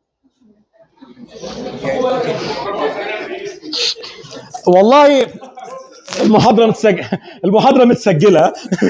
والله المحاضرة متسجلة المحاضرة متسجلة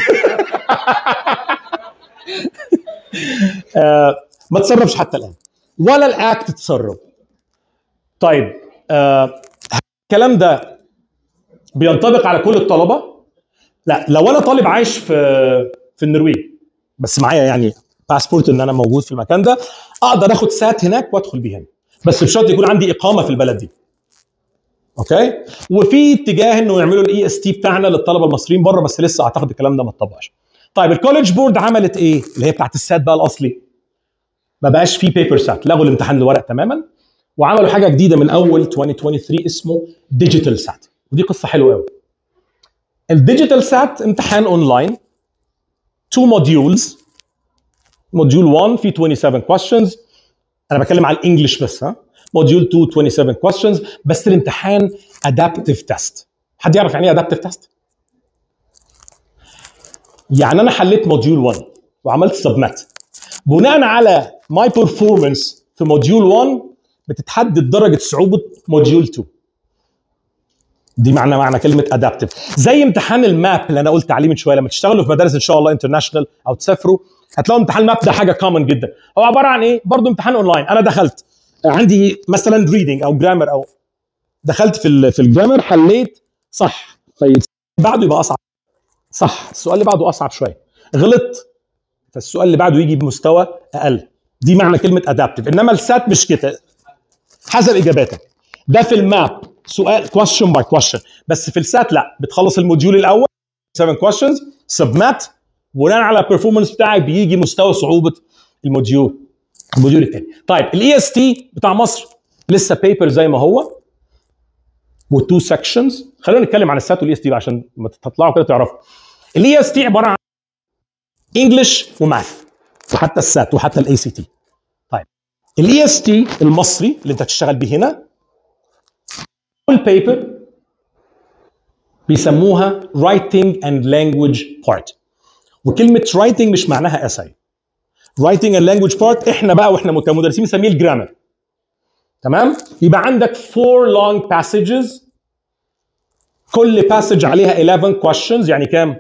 آه، ما تصرفش حتى الآن ولا الأكت تصرف طيب آه، الكلام ده بينطبق على كل الطلبة لا لو أنا طالب عايش في في النرويج بس معايا يعني باسبورت ان انا موجود في المكان ده اقدر اخد سات هناك وادخل بيه هنا بس بشرط يكون عندي اقامه في البلد دي اوكي وفي اتجاه انه يعملوا الاي اس تي بتاعنا للطلبه المصريين بره بس لسه اعتقد الكلام ده ما اتطبقش طيب الكوليدج بورد عملت ايه اللي هي بتاعت السات بقى الاصلي ما بقاش فيه بيبر سات لغوا الامتحان الورق تماما وعملوا حاجه جديده من اول 2023 اسمه ديجيتال سات ودي قصه حلوه قوي الديجيتال سات امتحان اونلاين تو موديولز موديول 1 فيه 27 questions انا بتكلم على الانجليش بس ها موديول 2 27 questions بس الامتحان adaptive test حد يعرف يعني ايه adaptive test يعني انا حليت موديول 1 وعملت سبمت بناء على ماي performance في موديول 1 بتتحدد درجه صعوبه موديول 2 دي معنى معنى كلمه ادابتيف زي امتحان الماب اللي انا قلت عليه من شويه لما تشتغلوا في مدارس ان شاء الله انترناشونال او تسافروا هتلاقوا امتحان الماب ده حاجه كومن جدا هو عباره عن ايه برضه امتحان اونلاين انا دخلت عندي مثلا ريدنج او جرامر او دخلت في ال- في الجرامر حليت صح بعده يبقى اصعب صح السؤال اللي بعده اصعب شويه غلط فالسؤال اللي بعده يجي بمستوى اقل دي معنى كلمه ادابتيف انما السات مش كده حسب اجاباتك ده في الماب سؤال question by question بس في السات لا بتخلص الموديول الاول 7 questions سبمات بناء على البرفورمانس بتاعك بيجي مستوى صعوبه الموديول الموديول الثاني طيب الاي اس تي بتاع مصر لسه بيبر زي ما هو وتو سكشنز خلينا نتكلم عن السات والاي اس تي عشان ما تطلعوا كده تعرفوا الاي اس تي عباره عن انجلش وماث وحتى السات وحتى الاي سي تي طيب الاي اس تي المصري اللي انت هتشتغل بيه هنا البيبر بيسموها writing and language part وكلمة writing مش معناها essay writing and language part احنا بقى واحنا كمدرسين بنسميه الجرامر تمام يبقى عندك four long passages كل passage عليها 11 questions يعني كام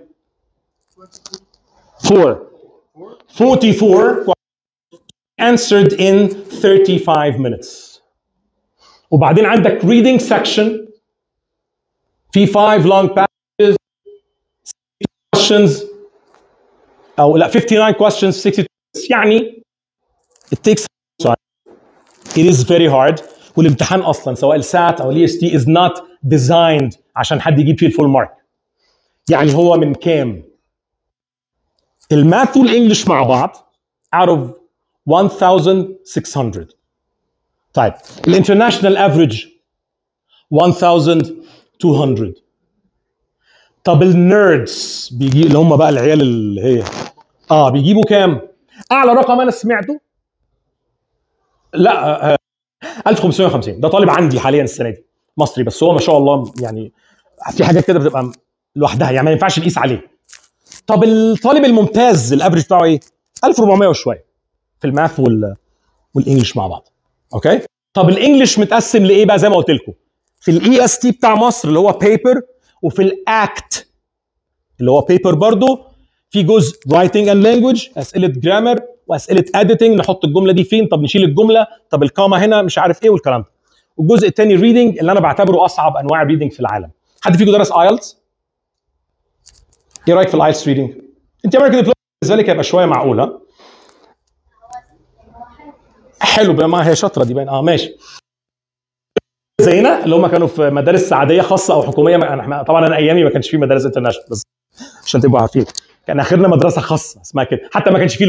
4 44 answered in 35 minutes وبعدين عندك reading section في 5 long passages questions او لا 59 questions 62 يعني it takes it is very hard والامتحان اصلا سواء السات او الاي اس تي is not designed عشان حد يجيب فيه الفول مارك يعني هو من كام الماث والانجلش مع بعض out of 1600 طيب الانترناشونال افريج 1200 طب النيردز بيجي اللي هم بقى العيال اللي هي اه بيجيبوا كام؟ اعلى رقم انا سمعته لا آه 1550 ده طالب عندي حاليا السنه دي مصري بس هو ما شاء الله يعني في حاجات كده بتبقى لوحدها يعني ما ينفعش نقيس عليه طب الطالب الممتاز الافرج بتاعه ايه 1400 وشويه في الماث وال والانجلش مع بعض اوكي طب الانجلش متقسم لايه بقى زي ما قلت لكم في الاي اس تي بتاع مصر اللي هو بيبر وفي الاكت اللي هو بيبر برضه في جزء رايتنج اند لانجوج اسئله جرامر واسئله اديتنج نحط الجمله دي فين طب نشيل الجمله طب الكاما هنا مش عارف ايه والكلام ده والجزء الثاني ريدنج اللي انا بعتبره اصعب انواع الريدنج في العالم حد فيكم درس ايلتس ايه رايك في الايلتس ريدنج انت امريكان دبلومه بالنسبه لك هيبقى شويه معقوله حلو بقى ما هي شاطره دي باين اه ماشي زينا اللي هم كانوا في مدارس سعوديه خاصه او حكوميه ما أنا طبعا انا ايامي ما كانش في مدارس انترناشونال بس عشان تبقوا عارفين كان اخرنا مدرسه خاصه اسمها كده حتى ما كانش فيه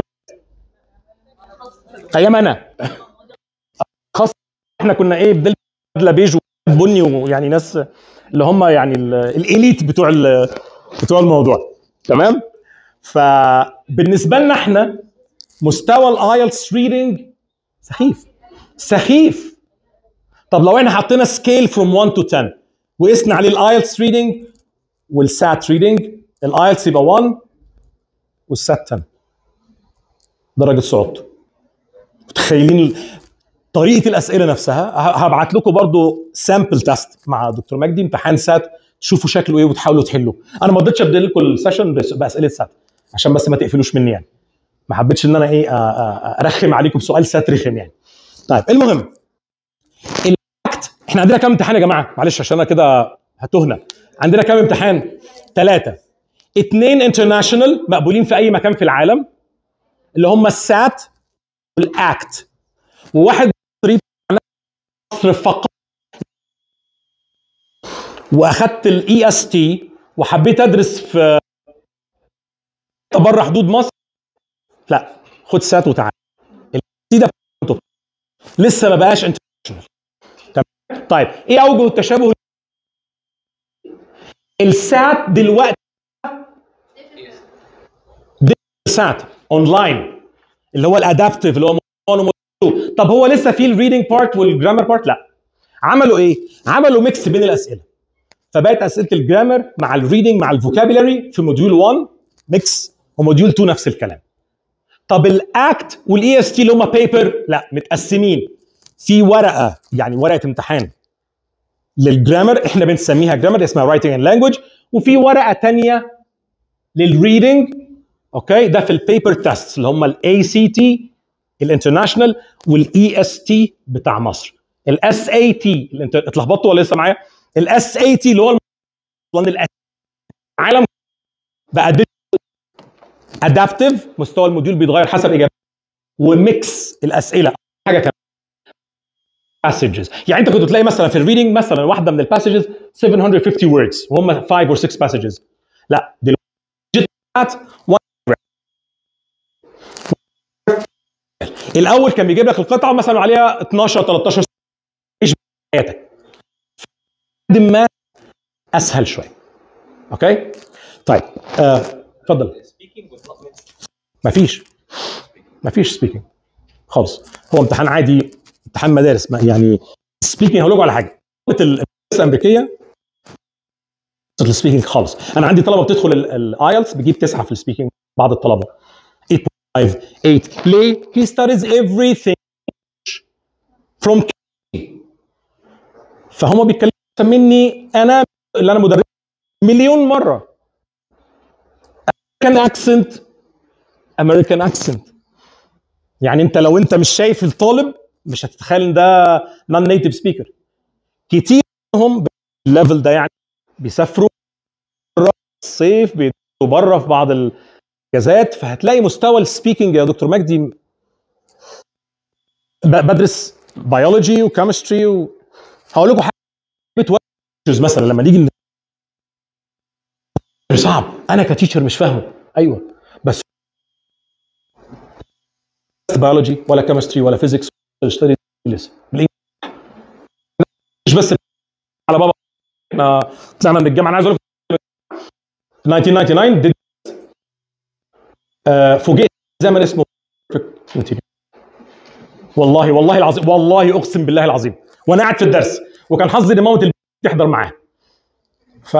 ايام انا خاصه احنا كنا ايه بدله بيج وبني ويعني ناس اللي هم يعني ال- الاليت بتوع ال- بتوع الموضوع تمام فبالنسبه لنا احنا مستوى الايلتس ريدنج سخيف سخيف طب لو احنا حطينا سكيل فروم 1 تو 10 وقسنا عليه الايلتس ريدنج والسات ريدنج الايلتس يبقى 1 والسات 10 درجه صعوبته متخيلين ال- طريقه الاسئله نفسها ه- هبعت لكم برضو سامبل تيست مع دكتور مجدي امتحان سات تشوفوا شكله ايه وتحاولوا تحلوه انا ما رضيتش ابدا لكم السيشن بس- باسئله سات عشان بس ما تقفلوش مني يعني ما حبيتش ان انا ايه آه، آه، ارخم عليكم سؤال سات رخم يعني طيب المهم الاكت احنا عندنا كام امتحان يا جماعه معلش عشان انا كده هتهنا عندنا كام امتحان ثلاثه اثنين انترناشونال مقبولين في اي مكان في العالم اللي هم السات والاكت وواحد مصري بتاع مصر فقط واخدت الاي اس تي وحبيت ادرس في بره حدود مصر لا خد سات وتعالى التي ده بتاعته. لسه ما بقاش انترناشونال تمام طيب ايه اوجه التشابه السات دلوقتي سات اونلاين اللي هو الادابتيف اللي هو موديل 1 وموديل 2 طب هو لسه فيه الريدنج بارت والجرامر بارت لا عملوا ايه عملوا ميكس بين الاسئله فبقت اسئله الجرامر مع الريدنج مع الفوكابيلاري في موديول 1 ميكس وموديول 2 نفس الكلام طب الاكت والاي اس تي اللي هم بيبر لا متقسمين في ورقه يعني ورقه امتحان للجرامر احنا بنسميها جرامر اسمها رايتنج اند لانجوج وفي ورقه تانية للريدنج اوكي ده في البيبر تيست اللي هم الاي سي تي الانترناشونال والاي اس تي بتاع مصر الاس اي تي اتلخبطتوا ولا لسه معايا الاس اي تي اللي هو اصلا العالم بقى ادابتيف مستوى الموديول بيتغير حسب اجابه وميكس الاسئله حاجه كمان passages يعني انت كنت تلاقي مثلا في الريدنج مثلا واحده من الباسجز 750 words وهم 5 or 6 passages لا دلوقتي الاول كان بيجيب لك القطعه مثلا عليها 12 13 عيش حياتك قد ما اسهل شويه اوكي طيب آه، اتفضل مفيش مفيش سبيكينج خالص هو امتحان عادي امتحان مدارس ما يعني سبيكينج هقول لكم على حاجه المدارس الامريكيه السبيكينج خالص انا عندي طلبه بتدخل الايلتس بيجيب تسعه في السبيكينج بعض الطلبه 8.5 8 ليه؟ he studies everything from K. فهم بيتكلموا أحسن مني انا اللي انا مدرس مليون مره American accent American accent يعني انت لو انت مش شايف الطالب مش هتتخيل ان ده نون نيتيف سبيكر كتير منهم الليفل ده يعني بيسافروا بره الصيف بيدرسوا بره في بعض الاجازات فهتلاقي مستوى السبيكنج يا دكتور مجدي ب- بدرس بيولوجي وكيمستري و... هقول لكم حاجه بتوجز مثلا لما نيجي ن- صعب انا كتيشر مش فاهمه ايوه بس بيولوجي ولا كيمستري ولا فيزيكس ولا اشتري لسه مش بس على بابا احنا طلعنا من الجامعه انا عايز اقول لكم في 1999 دي آه، فوجئت زمن اسمه والله والله العظيم والله اقسم بالله العظيم وانا قاعد في الدرس وكان حظي ان مامة البنت تحضر معاه ف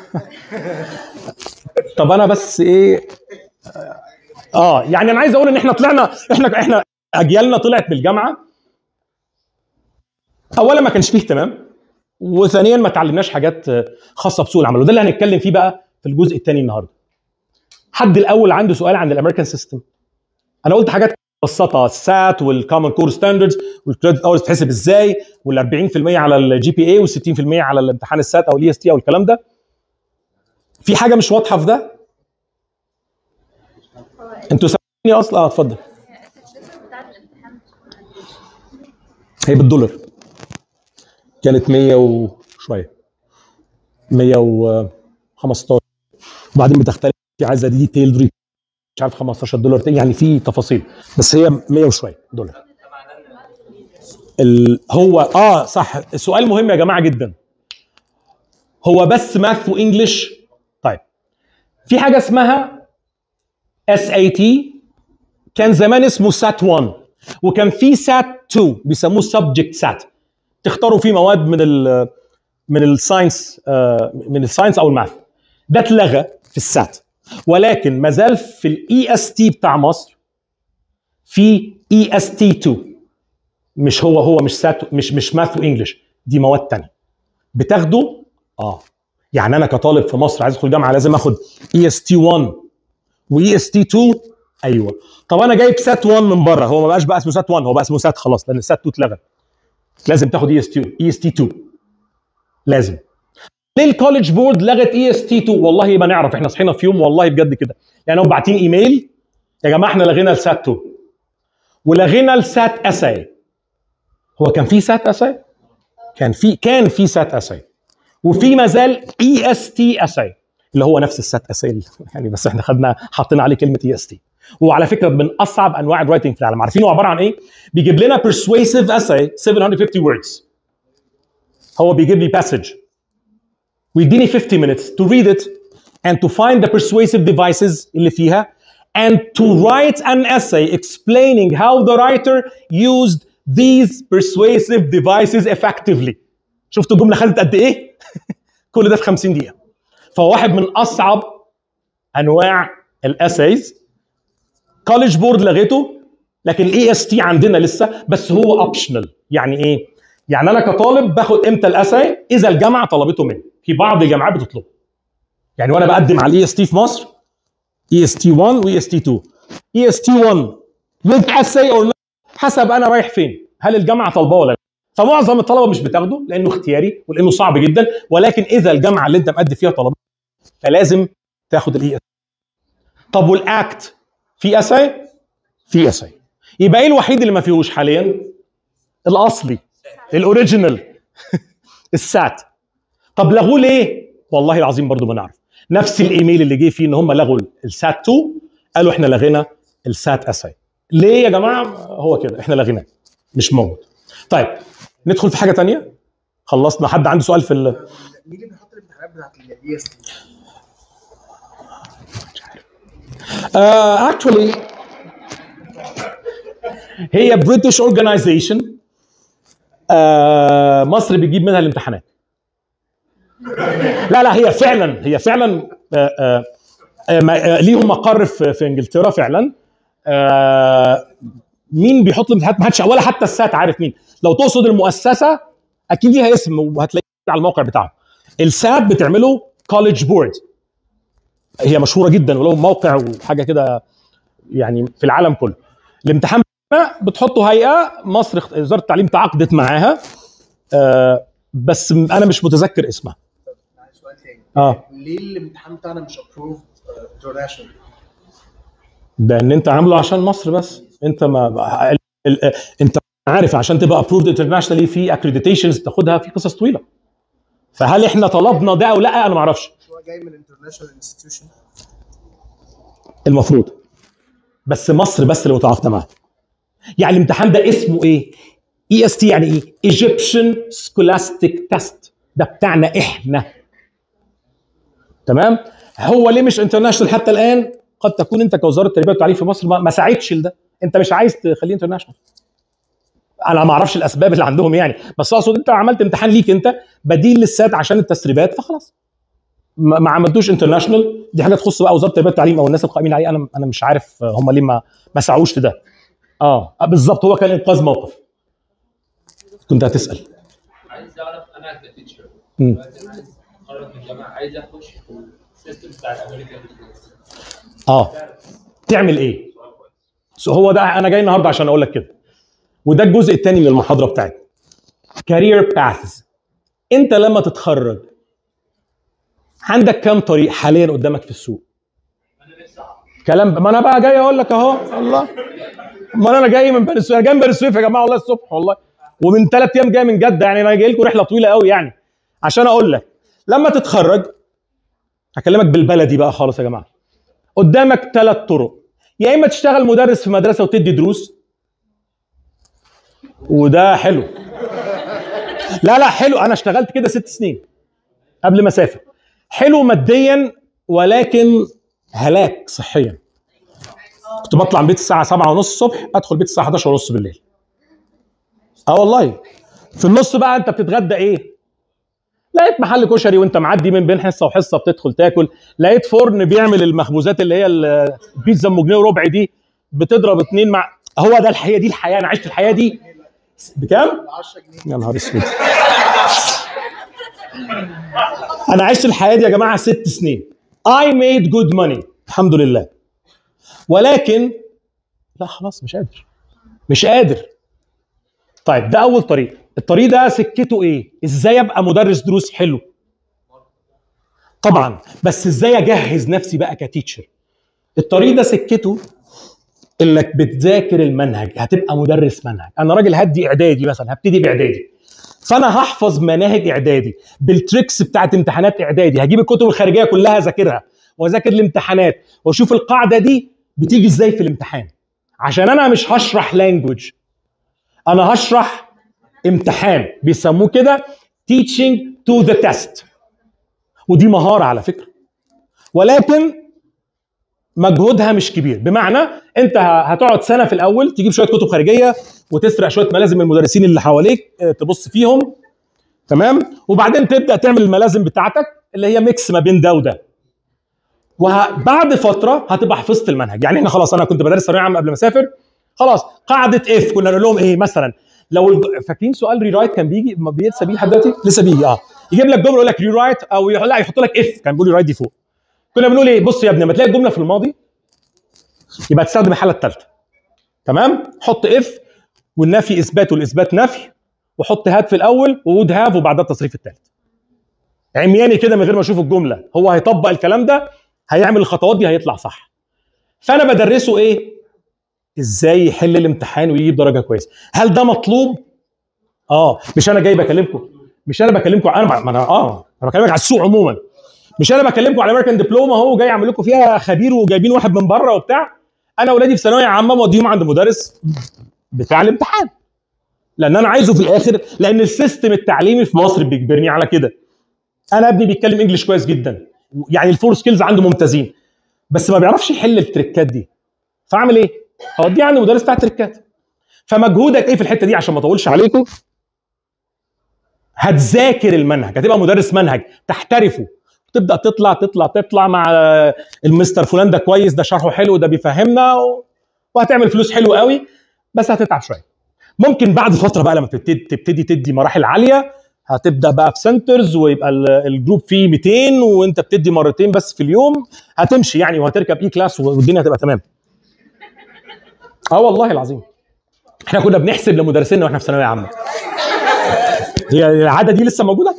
طب انا بس ايه اه يعني انا عايز اقول ان احنا طلعنا احنا احنا اجيالنا طلعت بالجامعه اولا ما كانش فيه اهتمام وثانيا ما تعلمناش حاجات خاصه بسوق العمل وده اللي هنتكلم فيه بقى في الجزء الثاني النهارده حد الاول عنده سؤال عن الامريكان سيستم انا قلت حاجات مبسطه السات والكومن كور ستاندردز والكريدت اورز تحسب ازاي وال 40% على الجي بي اي وال60% على الامتحان السات او الاي اس تي او الكلام ده في حاجه مش واضحه في ده انتوا سامعيني اصلا اه اتفضل هي بالدولار كانت 100 وشويه 115 وبعدين بتختلف في عايزه ديتيلد ريبورت مش عارف 15 دولار تاني، يعني في تفاصيل بس هي 100 وشويه دولار ال... هو اه صح السؤال مهم يا جماعه جدا هو بس ماث وانجلش طيب في حاجه اسمها اس اي تي كان زمان اسمه سات 1 وكان في سات 2 بيسموه سبجكت سات تختاروا فيه مواد من ال من الساينس آه، من الساينس او الماث ده اتلغى في السات ولكن ما زال في الاي اس تي بتاع مصر في اي اس تي 2 مش هو هو مش سات مش مش ماث وانجلش دي مواد تانية بتاخده اه يعني انا كطالب في مصر عايز ادخل جامعه لازم اخد اي اس تي 1 واي اس تي 2 ايوه طب انا جايب سات 1 من بره هو ما بقاش بقى اسمه سات 1 هو بقى اسمه سات خلاص لان سات 2 اتلغى لازم تاخد اي اس تي اي اس تي 2 لازم ليه الكوليدج بورد لغت اي اس تي 2 والله ما نعرف احنا صحينا في يوم والله بجد كده يعني هم باعتين ايميل يا جماعه احنا لغينا السات 2 ولغينا السات اساي هو كان في سات اساي كان في كان في سات اساي وفي ما زال اي اس تي اساي اللي هو نفس السات اساي يعني بس احنا خدنا حطينا عليه كلمه اي اس تي وعلى فكره من اصعب انواع الرايتنج في العالم عارفين هو عباره عن ايه بيجيب لنا persuasive essay 750 words هو بيجيب لي passage ويديني 50 minutes to read it and to find the persuasive devices اللي فيها and to write an essay explaining how the writer used these persuasive devices effectively شفتوا الجمله خدت قد ايه كل ده في 50 دقيقه فهو واحد من اصعب انواع الاسايز كوليدج بورد لغيته لكن الاي اس تي عندنا لسه بس هو اوبشنال يعني ايه يعني انا كطالب باخد امتى الاساي اذا الجامعه طلبته مني في بعض الجامعات بتطلبه يعني وانا بقدم على الاي اس تي في مصر اي اس تي 1 واي اس تي 2 اي اس تي 1 with essay or not حسب انا رايح فين هل الجامعه طالباه ولا لا فمعظم الطلبه مش بتاخده لانه اختياري ولانه صعب جدا ولكن اذا الجامعه اللي انت مقدم فيها طلبات فلازم تاخد الاي اس طب والاكت في اساي في اساي يبقى ايه الوحيد اللي ما فيهوش حاليا الاصلي الاوريجينال السات طب لغوه ليه والله العظيم برضو ما نعرف نفس الايميل اللي جه فيه ان هم لغوا السات 2 قالوا احنا لغينا السات اساي ليه يا جماعه هو كده احنا لغيناه مش موجود طيب ندخل في حاجه تانية خلصنا حد عنده سؤال في ال... مين اللي بيحط الامتحانات بتاعت الاي اس تي؟ Uh, actually هي بريتش اورجانيزيشن مصر بتجيب منها الامتحانات لا لا هي فعلا هي فعلا آه، آه، آه، ما- آه، ليهم مقر في في انجلترا فعلا آه، مين بيحط الامتحانات ما حدش ولا حتى السات عارف مين لو تقصد المؤسسه اكيد ليها اسم وهتلاقيه على الموقع بتاعهم السات بتعمله كوليدج بورد هي مشهوره جدا ولهم موقع وحاجه كده يعني في العالم كله الامتحان بتاعنا بتحطه هيئه مصر اخت- وزاره التعليم تعاقدت معاها آه بس م- انا مش متذكر اسمها معلش سؤال تاني اه ليه الامتحان بتاعنا مش ابروفد انترناشونال؟ ده ان انت عامله عشان مصر بس انت ما ال- ال- انت عارف عشان تبقى ابروفد انترناشونالي في اكريديتيشنز تاخدها في قصص طويله فهل احنا طلبنا ده او لا انا ما اعرفش مش هو جاي من انترناشونال انستتيوشن؟ المفروض بس مصر بس اللي متعاقده معاها يعني الامتحان ده اسمه ايه اي اس تي يعني ايه ايجيبشن سكولاستيك تيست ده بتاعنا احنا تمام هو ليه مش انترناشونال حتى الان قد تكون انت كوزاره التربيه والتعليم في مصر ما ما ساعدش لده انت مش عايز تخليه انترناشونال انا ما اعرفش الاسباب اللي عندهم يعني بس اقصد انت عملت امتحان ليك انت بديل للسات عشان التسريبات فخلاص ما ما عملتوش انترناشونال دي حاجه تخص بقى وزاره التربيه والتعليم او الناس القائمين عليه انا انا مش عارف هم ليه ما ما سعوش لده اه آه، بالظبط هو كان انقاذ موقف كنت هتسال عايز اعرف انا كتيتشر مم. دلوقتي انا عايز اتخرج من الجامعه عايز اخش في السيستم بتاع الامريكان ديفنس اه تعمل ايه سو هو ده انا جاي النهارده عشان اقول لك كده وده الجزء الثاني من المحاضره بتاعتي كارير باثز انت لما تتخرج عندك كام طريق حاليا قدامك في السوق كلام ما انا بقى جاي اقول لك اهو الله ما انا جاي من بني سويف أنا جاي من بني سويف يا جماعه والله الصبح والله ومن ثلاث ايام جاي من جده يعني انا جاي لكم رحله طويله قوي يعني عشان اقول لك لما تتخرج هكلمك بالبلدي بقى خالص يا جماعه قدامك ثلاث طرق يا اما تشتغل مدرس في مدرسه وتدي دروس وده حلو لا لا حلو انا اشتغلت كده ست سنين قبل ما اسافر حلو ماديا ولكن هلاك صحيا كنت بطلع من بيت الساعه 7 ونص الصبح ادخل بيت الساعه 11 ونص بالليل اه والله في النص بقى انت بتتغدى ايه لقيت محل كشري وانت معدي من بين حصه وحصه بتدخل تاكل لقيت فرن بيعمل المخبوزات اللي هي البيتزا ام جنيه وربع دي بتضرب اتنين مع هو ده الحياه دي الحياه انا عشت الحياه دي بكام؟ 10 جنيه يا نهار اسود انا عشت الحياه دي يا جماعه ست سنين I made good money الحمد لله ولكن لا خلاص مش قادر مش قادر طيب ده اول طريق الطريق ده سكته ايه ازاي ابقى مدرس دروس حلو طبعا بس ازاي اجهز نفسي بقى كتيتشر الطريق ده سكته انك بتذاكر المنهج هتبقى مدرس منهج انا راجل هدي اعدادي مثلا هبتدي باعدادي فانا هحفظ مناهج اعدادي بالتريكس بتاعت امتحانات اعدادي هجيب الكتب الخارجيه كلها اذاكرها واذاكر الامتحانات واشوف القاعده دي بتيجي ازاي في الامتحان عشان انا مش هشرح لانجوج انا هشرح امتحان بيسموه كده teaching to the test ودي مهاره على فكره ولكن مجهودها مش كبير بمعنى انت ه- هتقعد سنه في الاول تجيب شويه كتب خارجيه وتسرق شويه ملازم المدرسين اللي حواليك اه، تبص فيهم تمام وبعدين تبدا تعمل الملازم بتاعتك اللي هي ميكس ما بين ده وده وبعد فتره هتبقى حفظت المنهج يعني احنا خلاص انا كنت بدرس ثانويه عامه قبل ما اسافر خلاص قاعده اف كنا نقول لهم ايه مثلا لو الج- فاكرين سؤال ريرايت كان بيجي ما لسه بيجي لحد دلوقتي لسه بيجي اه يجيب لك جمله يقول لك ريرايت او يح- لا يحط لك اف كان بيقول ريرايت دي فوق كنا بنقول ايه بص يا ابني لما تلاقي الجمله في الماضي يبقى تستخدم الحاله الثالثه تمام حط اف والنفي اثبات والاثبات نفي وحط هات في الاول وود هاف وبعدها التصريف الثالث عمياني كده من غير ما اشوف الجمله هو هيطبق الكلام ده هيعمل الخطوات دي هيطلع صح فانا بدرسه ايه ازاي يحل الامتحان ويجيب درجه كويسه هل ده مطلوب اه مش انا جاي بكلمكم مش انا بكلمكم انا ما انا اه انا بكلمك على السوق عموما مش انا بكلمكم على امريكان دبلومه اهو جاي اعمل لكم فيها خبير وجايبين واحد من بره وبتاع انا اولادي في ثانويه عامه موديهم عند مدرس بتاع الامتحان لان انا عايزه في الاخر لان السيستم التعليمي في مصر بيجبرني على كده انا ابني بيتكلم انجلش كويس جدا يعني الفور سكيلز عنده ممتازين بس ما بيعرفش يحل التريكات دي فاعمل ايه اوديه عند مدرس بتاع التريكات فمجهودك ايه في الحته دي عشان ما اطولش عليكم هتذاكر المنهج هتبقى مدرس منهج تحترفه تبدا تطلع تطلع تطلع مع المستر فلان ده كويس ده شرحه حلو ده بيفهمنا و... وهتعمل فلوس حلو قوي بس هتتعب شويه ممكن بعد فتره بقى لما تبتدي تبتدي تدي مراحل عاليه هتبدا بقى في سنترز ويبقى ال- الجروب فيه 200 وانت بتدي مرتين بس في اليوم هتمشي يعني وهتركب اي كلاس والدنيا هتبقى تمام اه والله العظيم احنا كنا بنحسب لمدرسينا واحنا في ثانويه عامه هي العاده دي لسه موجوده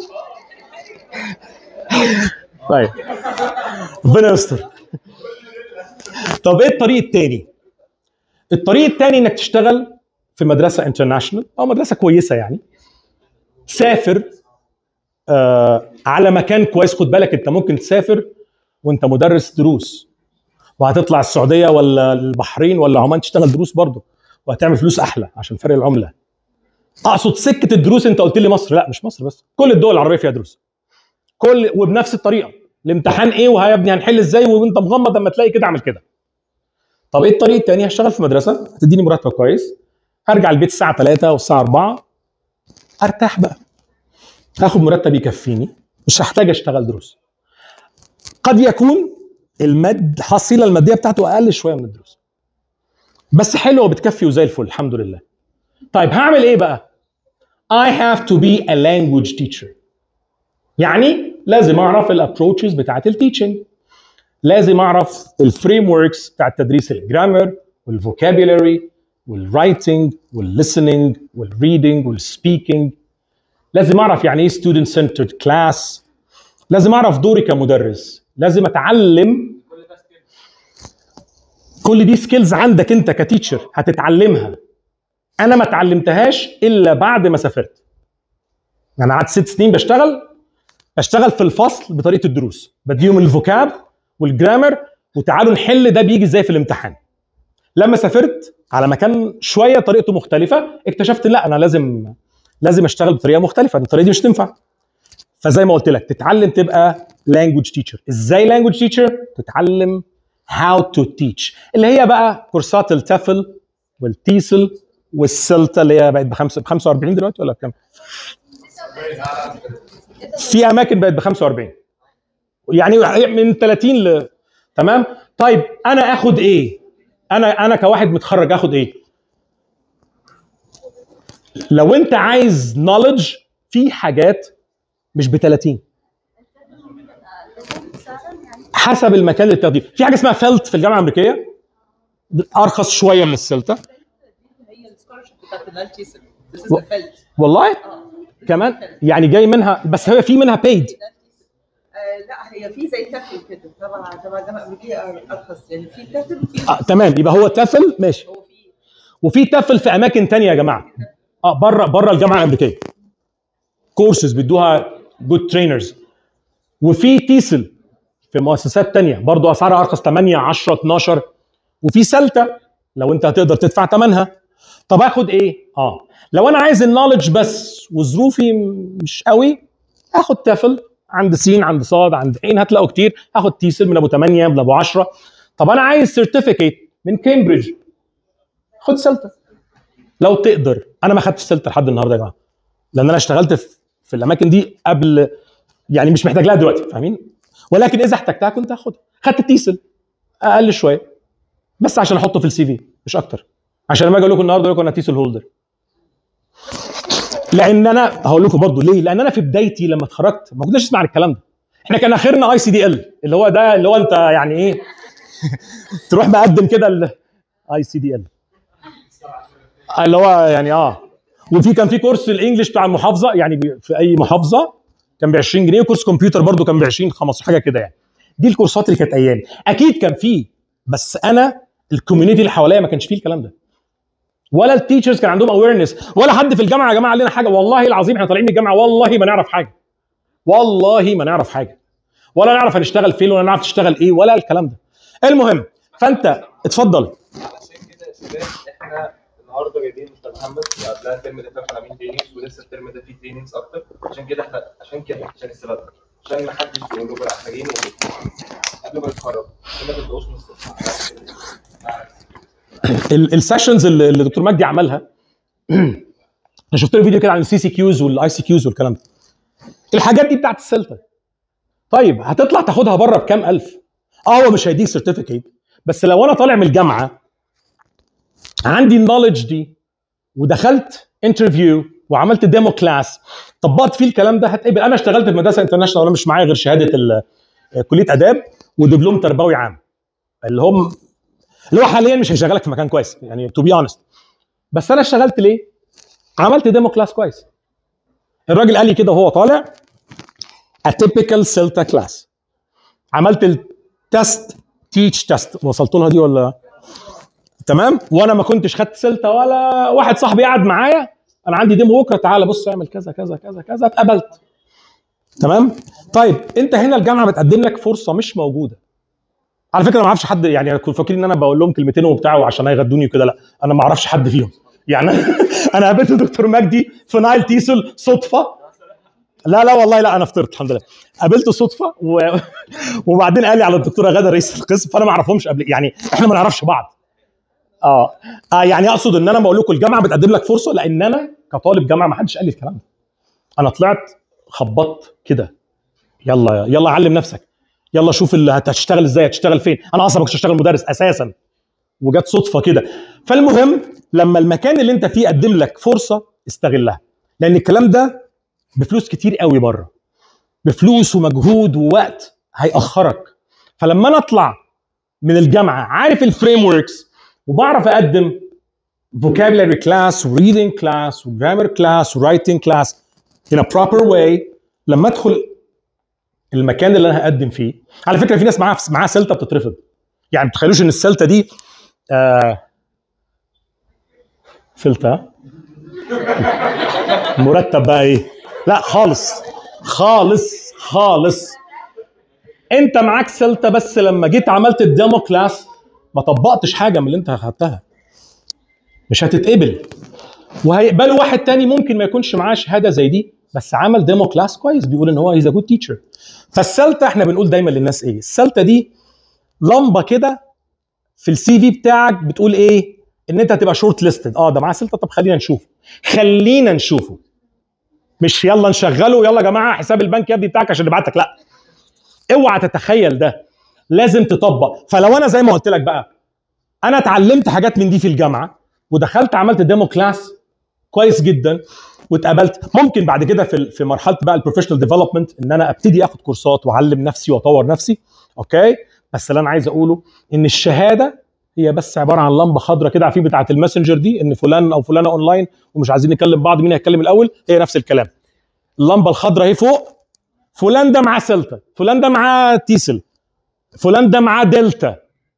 طيب ربنا يستر طب ايه الطريق التاني الطريق التاني انك تشتغل في مدرسه انترناشونال او مدرسه كويسه يعني سافر آه على مكان كويس خد بالك انت ممكن تسافر وانت مدرس دروس وهتطلع السعوديه ولا البحرين ولا عمان تشتغل دروس برضه وهتعمل فلوس احلى عشان فرق العمله اقصد سكه الدروس انت قلت لي مصر لا مش مصر بس كل الدول العربيه فيها دروس كل وبنفس الطريقه الامتحان ايه وها يا ابني هنحل ازاي وانت مغمض لما تلاقي كده اعمل كده طب ايه الطريق التاني هشتغل في مدرسه هتديني مرتب كويس هرجع البيت الساعه 3 والساعه 4 ارتاح بقى هاخد مرتب يكفيني مش هحتاج اشتغل دروس قد يكون المد الحصيله الماديه بتاعته اقل شويه من الدروس بس حلوه وبتكفي وزي الفل الحمد لله طيب هعمل ايه بقى I have to be a language teacher يعني لازم اعرف الابروتشز بتاعت التيتشنج لازم اعرف الفريم وركس بتاع التدريس الجرامر والفوكابيولاري والرايتنج والlistening والريدنج والسبيكينج لازم اعرف يعني ايه ستودنت سنترد كلاس لازم اعرف دوري كمدرس لازم اتعلم كل ده سكيل كل دي سكيلز عندك انت كتيتشر هتتعلمها انا ما اتعلمتهاش الا بعد ما سافرت انا قعدت ست سنين بشتغل بشتغل في الفصل بطريقه الدروس بديهم الفوكاب والجرامر وتعالوا نحل ده بيجي ازاي في الامتحان لما سافرت على مكان شويه طريقته مختلفه اكتشفت لا انا لازم لازم اشتغل بطريقه مختلفه الطريقه دي مش تنفع فزي ما قلت لك تتعلم تبقى language teacher ازاي language teacher تتعلم how to teach اللي هي بقى كورسات التفل والتيسل والسلتا اللي هي بقت بخمسة ب 45 دلوقتي ولا بكام؟ في اماكن بقت ب 45 يعني من 30 ل تمام طيب انا اخد ايه؟ انا انا كواحد متخرج اخد ايه؟ لو انت عايز نولج في حاجات مش ب 30 حسب المكان اللي بتاخديه في حاجه اسمها فيلت في الجامعه الامريكيه ارخص شويه من السلتا هي السكولرشيب بتاعت الالتيسل This is و- the felt. والله اه كمان يعني جاي منها بس هي في منها paid آه، لا هي في زي تفل كده تبع تبع الجامعه الامريكيه ارخص يعني في تفل وفي آه تمام يبقى هو تفل ماشي هو في وفي تفل في اماكن تانية يا جماعه اه بره بره الجامعه الامريكيه كورسز بيدوها جود ترينرز وفي تيسل في مؤسسات تانية برضو اسعارها ارخص 8 10 12 وفي سلتا لو انت هتقدر تدفع ثمنها طب اخد ايه اه لو انا عايز النولج بس وظروفي مش قوي اخد تفل عند سين عند صاد عند عين هتلاقوا كتير اخد تيسل من ابو 8 من ابو 10 طب انا عايز سيرتيفيكيت من كامبريدج خد سلتا لو تقدر انا ما خدتش سلتا لحد النهارده يا جماعه لان انا اشتغلت في, في الاماكن دي قبل يعني مش محتاج لها دلوقتي فاهمين ولكن اذا احتجتها كنت هاخدها خدت التيسل اقل شويه بس عشان احطه في السي في مش اكتر عشان لما اجي اقول لكم النهارده اقول لكم انا تيسل هولدر لان انا هقول لكم برضه ليه لان انا في بدايتي لما اتخرجت ما كناش نسمع عن الكلام ده احنا كان اخرنا اي سي دي ال اللي هو ده اللي هو انت يعني ايه تروح مقدم كده الاي سي دي ال اللي هو يعني اه وفي كان في كورس الانجليش بتاع المحافظه يعني بي- في اي محافظه كان ب 20 جنيه وكورس كمبيوتر برضو كان ب 20 15 حاجه كده يعني دي الكورسات اللي كانت ايامي اكيد كان فيه بس انا الكوميونتي اللي حواليا ما كانش فيه الكلام ده ولا التيتشرز كان عندهم اويرنس ولا حد في الجامعه يا جماعه قال لنا حاجه والله العظيم احنا طالعين من الجامعه والله ما نعرف حاجه والله ما نعرف حاجه ولا نعرف هنشتغل فين ولا نعرف تشتغل ايه ولا الكلام ده المهم فانت اتفضل علشان كده يا شباب احنا النهارده جايبين مستر محمد قبلها الترم ده كان عاملين تريننجز ولسه الترم ده فيه تريننجز اكتر عشان كده احنا عشان كده عشان السبب ده. عشان ما حدش يقول لكم لا محتاجين قبل ما يتخرجوا عشان ما تبقوش نص السيشنز اللي اللي دكتور مجدي عملها انا شفت له فيديو كده عن السي سي كيوز والاي سي كيوز والكلام ده الحاجات دي بتاعت السلطه طيب هتطلع تاخدها بره بكام الف اه هو مش هيديك سيرتيفيكيت بس لو انا طالع من الجامعه عندي النولج دي ودخلت انترفيو وعملت ديمو كلاس طبقت فيه الكلام ده هتقبل انا اشتغلت في مدرسه انترناشونال وانا مش معايا غير شهاده ال- كليه اداب ودبلوم تربوي عام اللي هم اللي هو حاليا مش هيشغلك في مكان كويس يعني تو بي اونست بس انا اشتغلت ليه؟ عملت ديمو كلاس كويس الراجل قال لي كده وهو طالع a typical سيلتا كلاس عملت التست تيتش تيست وصلت لها دي ولا تمام وانا ما كنتش خدت سيلتا ولا واحد صاحبي قعد معايا انا عندي ديمو بكره تعالى بص اعمل كذا كذا كذا كذا اتقبلت تمام طيب انت هنا الجامعه بتقدم لك فرصه مش موجوده على فكره ما اعرفش حد يعني كنت فاكرين ان انا بقول لهم كلمتين وبتاع وعشان هيغدوني وكده لا انا ما اعرفش حد فيهم يعني انا قابلت دكتور مجدي في نايل تيسل صدفه لا لا والله لا انا فطرت الحمد لله قابلته صدفه و... وبعدين قال لي على الدكتوره غاده رئيس القسم فانا ما اعرفهمش قبل يعني احنا ما نعرفش بعض اه, آه يعني اقصد ان انا بقول لكم الجامعه بتقدم لك فرصه لان انا كطالب جامعه ما حدش قال لي الكلام ده انا طلعت خبطت كده يلا يلا علم نفسك يلا شوف اللي هت- هتشتغل ازاي هتشتغل فين انا اصلا ما كنتش اشتغل مدرس اساسا وجت صدفه كده فالمهم لما المكان اللي انت فيه قدم لك فرصه استغلها لان الكلام ده بفلوس كتير قوي بره بفلوس ومجهود ووقت هيأخرك فلما انا اطلع من الجامعه عارف الفريم وركس وبعرف اقدم vocabulary class reading class grammar class writing class in a proper way لما ادخل المكان اللي انا هقدم فيه على فكره في ناس معاها معاها سلته بتترفض يعني ما تتخيلوش ان السلته دي آه سلته ها؟ مرتب بقى ايه لا خالص خالص خالص انت معاك سلته بس لما جيت عملت الديمو كلاس ما طبقتش حاجه من اللي انت اخدتها مش هتتقبل وهيقبلوا واحد تاني ممكن ما يكونش معاه شهاده زي دي بس عمل ديمو كلاس كويس بيقول ان هو هيز جود تيتشر فالسلته احنا بنقول دايما للناس ايه السلته دي لمبه كده في السي في بتاعك بتقول ايه ان انت هتبقى شورت ليستد اه ده معاه سلطه طب خلينا نشوفه خلينا نشوفه مش يلا نشغله يلا يا جماعه حساب البنك يا ابني بتاعك عشان نبعتك لا اوعى تتخيل ده لازم تطبق فلو انا زي ما قلت لك بقى انا اتعلمت حاجات من دي في الجامعه ودخلت عملت ديمو كلاس كويس جدا واتقبلت ممكن بعد كده في في مرحله بقى البروفيشنال ديفلوبمنت ان انا ابتدي اخد كورسات واعلم نفسي واطور نفسي اوكي بس اللي انا عايز اقوله ان الشهاده هي بس عباره عن لمبه خضراء كده عارفين بتاعه الماسنجر دي ان فلان او فلانه اونلاين ومش عايزين نكلم بعض مين هيتكلم الاول هي نفس الكلام اللمبه الخضراء اهي فوق فلان ده معاه سلطه فلان ده معاه تيسل فلان ده معاه دلتا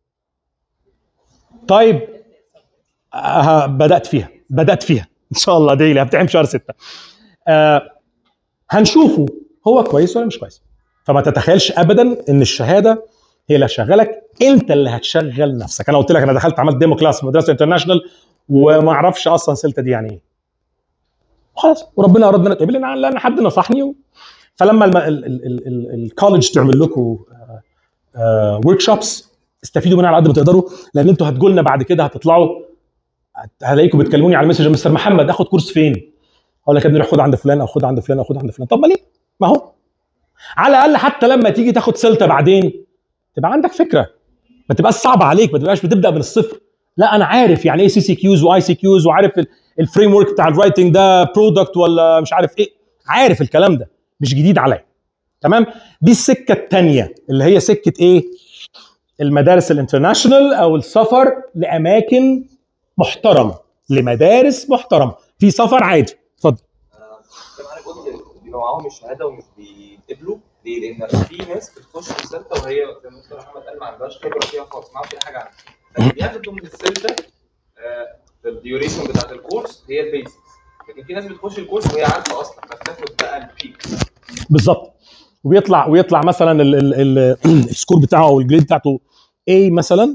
طيب آه بدات فيها بدات فيها ان شاء الله ديلي هبتعمل شهر ستة آه هنشوفه هو كويس ولا مش كويس فما تتخيلش ابدا ان الشهاده هي اللي هتشغلك انت اللي هتشغل نفسك انا قلت لك انا دخلت عملت ديمو كلاس في مدرسه انترناشونال وما اعرفش اصلا سلطه دي يعني ايه خلاص وربنا اراد ان انا اتقبل لان لأن حد نصحني و... فلما الكولج تعمل لكم ورك شوبس استفيدوا منها على قد ما تقدروا لان انتوا هتجوا لنا بعد كده هتطلعوا هت- هلاقيكم بتكلموني على المسج مستر محمد اخد كورس فين؟ اقول لك يا ابني روح خد عند فلان او خد عند فلان او خد عند فلان طب ما ليه؟ ما هو على الاقل حتى لما تيجي تاخد سلطه بعدين تبقى عندك فكره ما تبقاش صعبه عليك ما تبقاش بتبدا من الصفر لا انا عارف يعني ايه سي سي كيوز واي سي كيوز وعارف الفريم ورك بتاع الرايتنج ده برودكت ولا مش عارف ايه عارف الكلام ده مش جديد عليا تمام دي السكه الثانيه اللي هي سكه ايه المدارس الانترناشونال او السفر لاماكن محترمه لمدارس محترمه في سفر عادي اتفضل زي ما انا قلت بيبقى معاهم الشهاده ومش بيتقبلوا ليه؟ لان في ناس بتخش السلطه وهي زي ما مستر محمد قال ما عندهاش خبره فيها خالص ما اعرفش اي حاجه عنها لكن بياخدوا من السلطه آه، في الديوريشن بتاعت الكورس هي البيزكس لكن في ناس بتخش الكورس وهي عارفه اصلا فبتاخد بقى البيك بالظبط وبيطلع ويطلع مثلا ال- ال- ال- السكور بتاعه او الجريد بتاعته A مثلا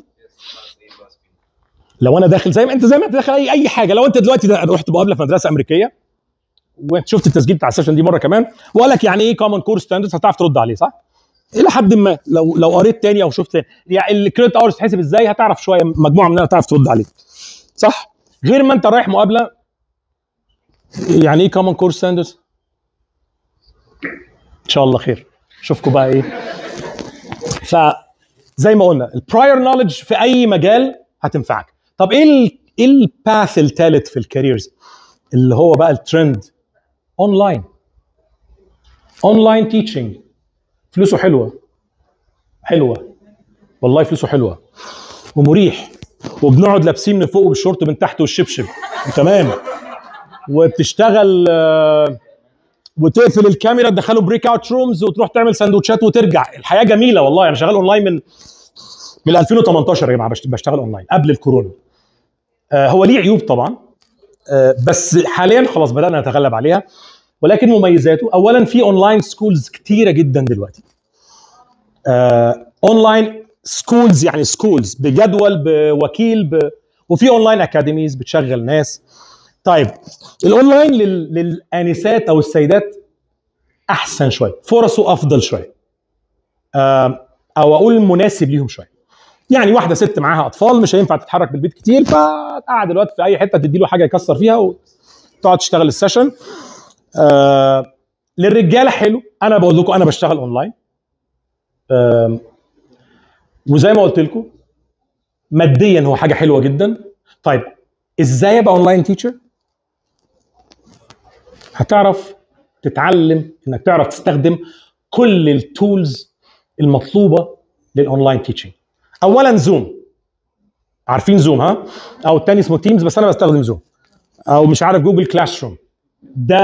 لو انا داخل زي ما انت زي ما انت داخل اي اي حاجه لو انت دلوقتي ده رحت مقابله في مدرسه امريكيه وانت شفت التسجيل بتاع السيشن دي مره كمان وقال لك يعني ايه كومن كور ستاندردز هتعرف ترد عليه صح؟ الى حد ما لو لو قريت تاني او شفت تاني يعني الكريدت اورز تحسب ازاي هتعرف شويه مجموعه منها تعرف ترد عليه صح؟ غير ما انت رايح مقابله يعني ايه كومن كور ستاندردز؟ ان شاء الله خير اشوفكم بقى ايه فزي ما قلنا البراير نولج في اي مجال هتنفعك طب ايه ال ايه الباث الثالث في الكاريرز اللي هو بقى الترند اونلاين اونلاين تيتشنج فلوسه حلوه حلوه والله فلوسه حلوه ومريح وبنقعد لابسين من فوق وبالشورت من تحت والشبشب تمام وبتشتغل آه، وتقفل الكاميرا تدخله بريك اوت رومز وتروح تعمل سندوتشات وترجع الحياه جميله والله انا شغال اونلاين من من 2018 يا جماعه بشت- بشتغل اونلاين قبل الكورونا آه هو ليه عيوب طبعا آه بس حاليا خلاص بدانا نتغلب عليها ولكن مميزاته اولا في اونلاين سكولز كتيره جدا دلوقتي آه اونلاين سكولز يعني سكولز بجدول بوكيل ب... وفي اونلاين اكاديميز بتشغل ناس طيب الاونلاين لل... للانسات او السيدات احسن شويه فرصه افضل شويه آه او اقول مناسب ليهم شويه يعني واحده ست معاها اطفال مش هينفع تتحرك بالبيت كتير فقعد دلوقتي في اي حته تدي له حاجه يكسر فيها وتقعد تشتغل السيشن آه للرجاله حلو انا بقول لكم انا بشتغل اونلاين آم، وزي ما قلت لكم ماديا هو حاجه حلوه جدا طيب ازاي ابقى اونلاين تيتشر هتعرف تتعلم انك تعرف تستخدم كل التولز المطلوبه للاونلاين تيتشنج اولا زوم عارفين زوم ها او التاني اسمه تيمز بس انا بستخدم زوم او مش عارف جوجل كلاس روم ده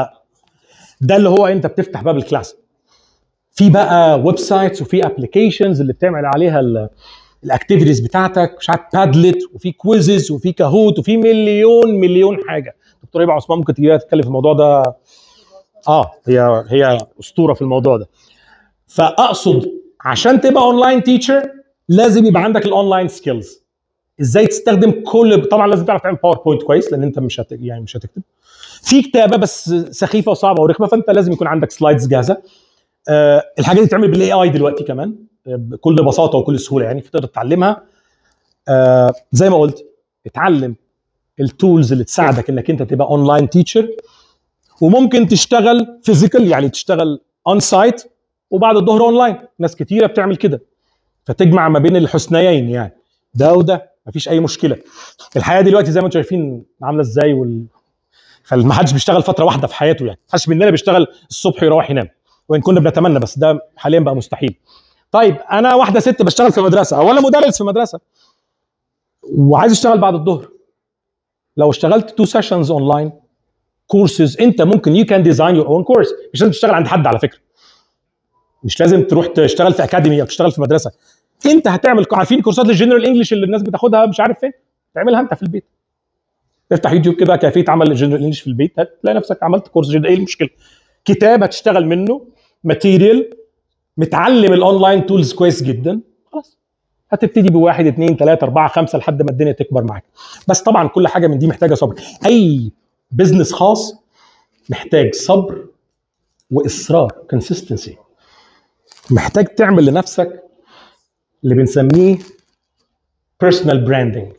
ده اللي هو انت بتفتح باب الكلاس في بقى ويب سايتس وفي ابلكيشنز اللي بتعمل عليها الاكتيفيتيز بتاعتك مش عارف بادلت وفي كويزز وفي كاهوت وفي مليون مليون حاجه دكتور هبه عثمان ممكن تيجي تتكلم في الموضوع ده اه هي هي اسطوره في الموضوع ده فاقصد عشان تبقى اونلاين تيتشر لازم يبقى عندك الاونلاين سكيلز ازاي تستخدم كل طبعا لازم تعرف تعمل باوربوينت كويس لان انت مش هت... يعني مش هتكتب في كتابه بس سخيفه وصعبه ورخمه فانت لازم يكون عندك سلايدز جاهزه أه الحاجات دي بتتعمل بالاي اي دلوقتي كمان آه، بكل بساطه وكل سهوله يعني فتقدر تتعلمها أه زي ما قلت اتعلم التولز اللي تساعدك انك انت تبقى اونلاين تيتشر وممكن تشتغل فيزيكال يعني تشتغل اون سايت وبعد الظهر اونلاين ناس كتيره بتعمل كده فتجمع ما بين الحسنيين يعني ده وده مفيش اي مشكله الحياه دلوقتي زي ما انتم شايفين عامله ازاي وال... فما حدش بيشتغل فتره واحده في حياته يعني ما حدش مننا بيشتغل الصبح يروح ينام وان كنا بنتمنى بس ده حاليا بقى مستحيل طيب انا واحده ست بشتغل في مدرسه او انا مدرس في مدرسه وعايز اشتغل بعد الظهر لو اشتغلت تو سيشنز اونلاين كورسز انت ممكن يو كان ديزاين يور اون كورس مش لازم تشتغل عند حد على فكره مش لازم تروح تشتغل في اكاديمي او تشتغل في مدرسه انت هتعمل عارفين كورسات الجنرال انجلش اللي الناس بتاخدها مش عارف فين تعملها انت في البيت افتح يوتيوب كده كيفيه عمل الجنرال انجلش في البيت هتلاقي نفسك عملت كورس جنرال ايه المشكله كتاب هتشتغل منه ماتيريال متعلم الاونلاين تولز كويس جدا خلاص هتبتدي بواحد اثنين ثلاثة أربعة خمسة لحد ما الدنيا تكبر معاك بس طبعا كل حاجة من دي محتاجة صبر أي بزنس خاص محتاج صبر وإصرار consistency محتاج تعمل لنفسك اللي بنسميه personal branding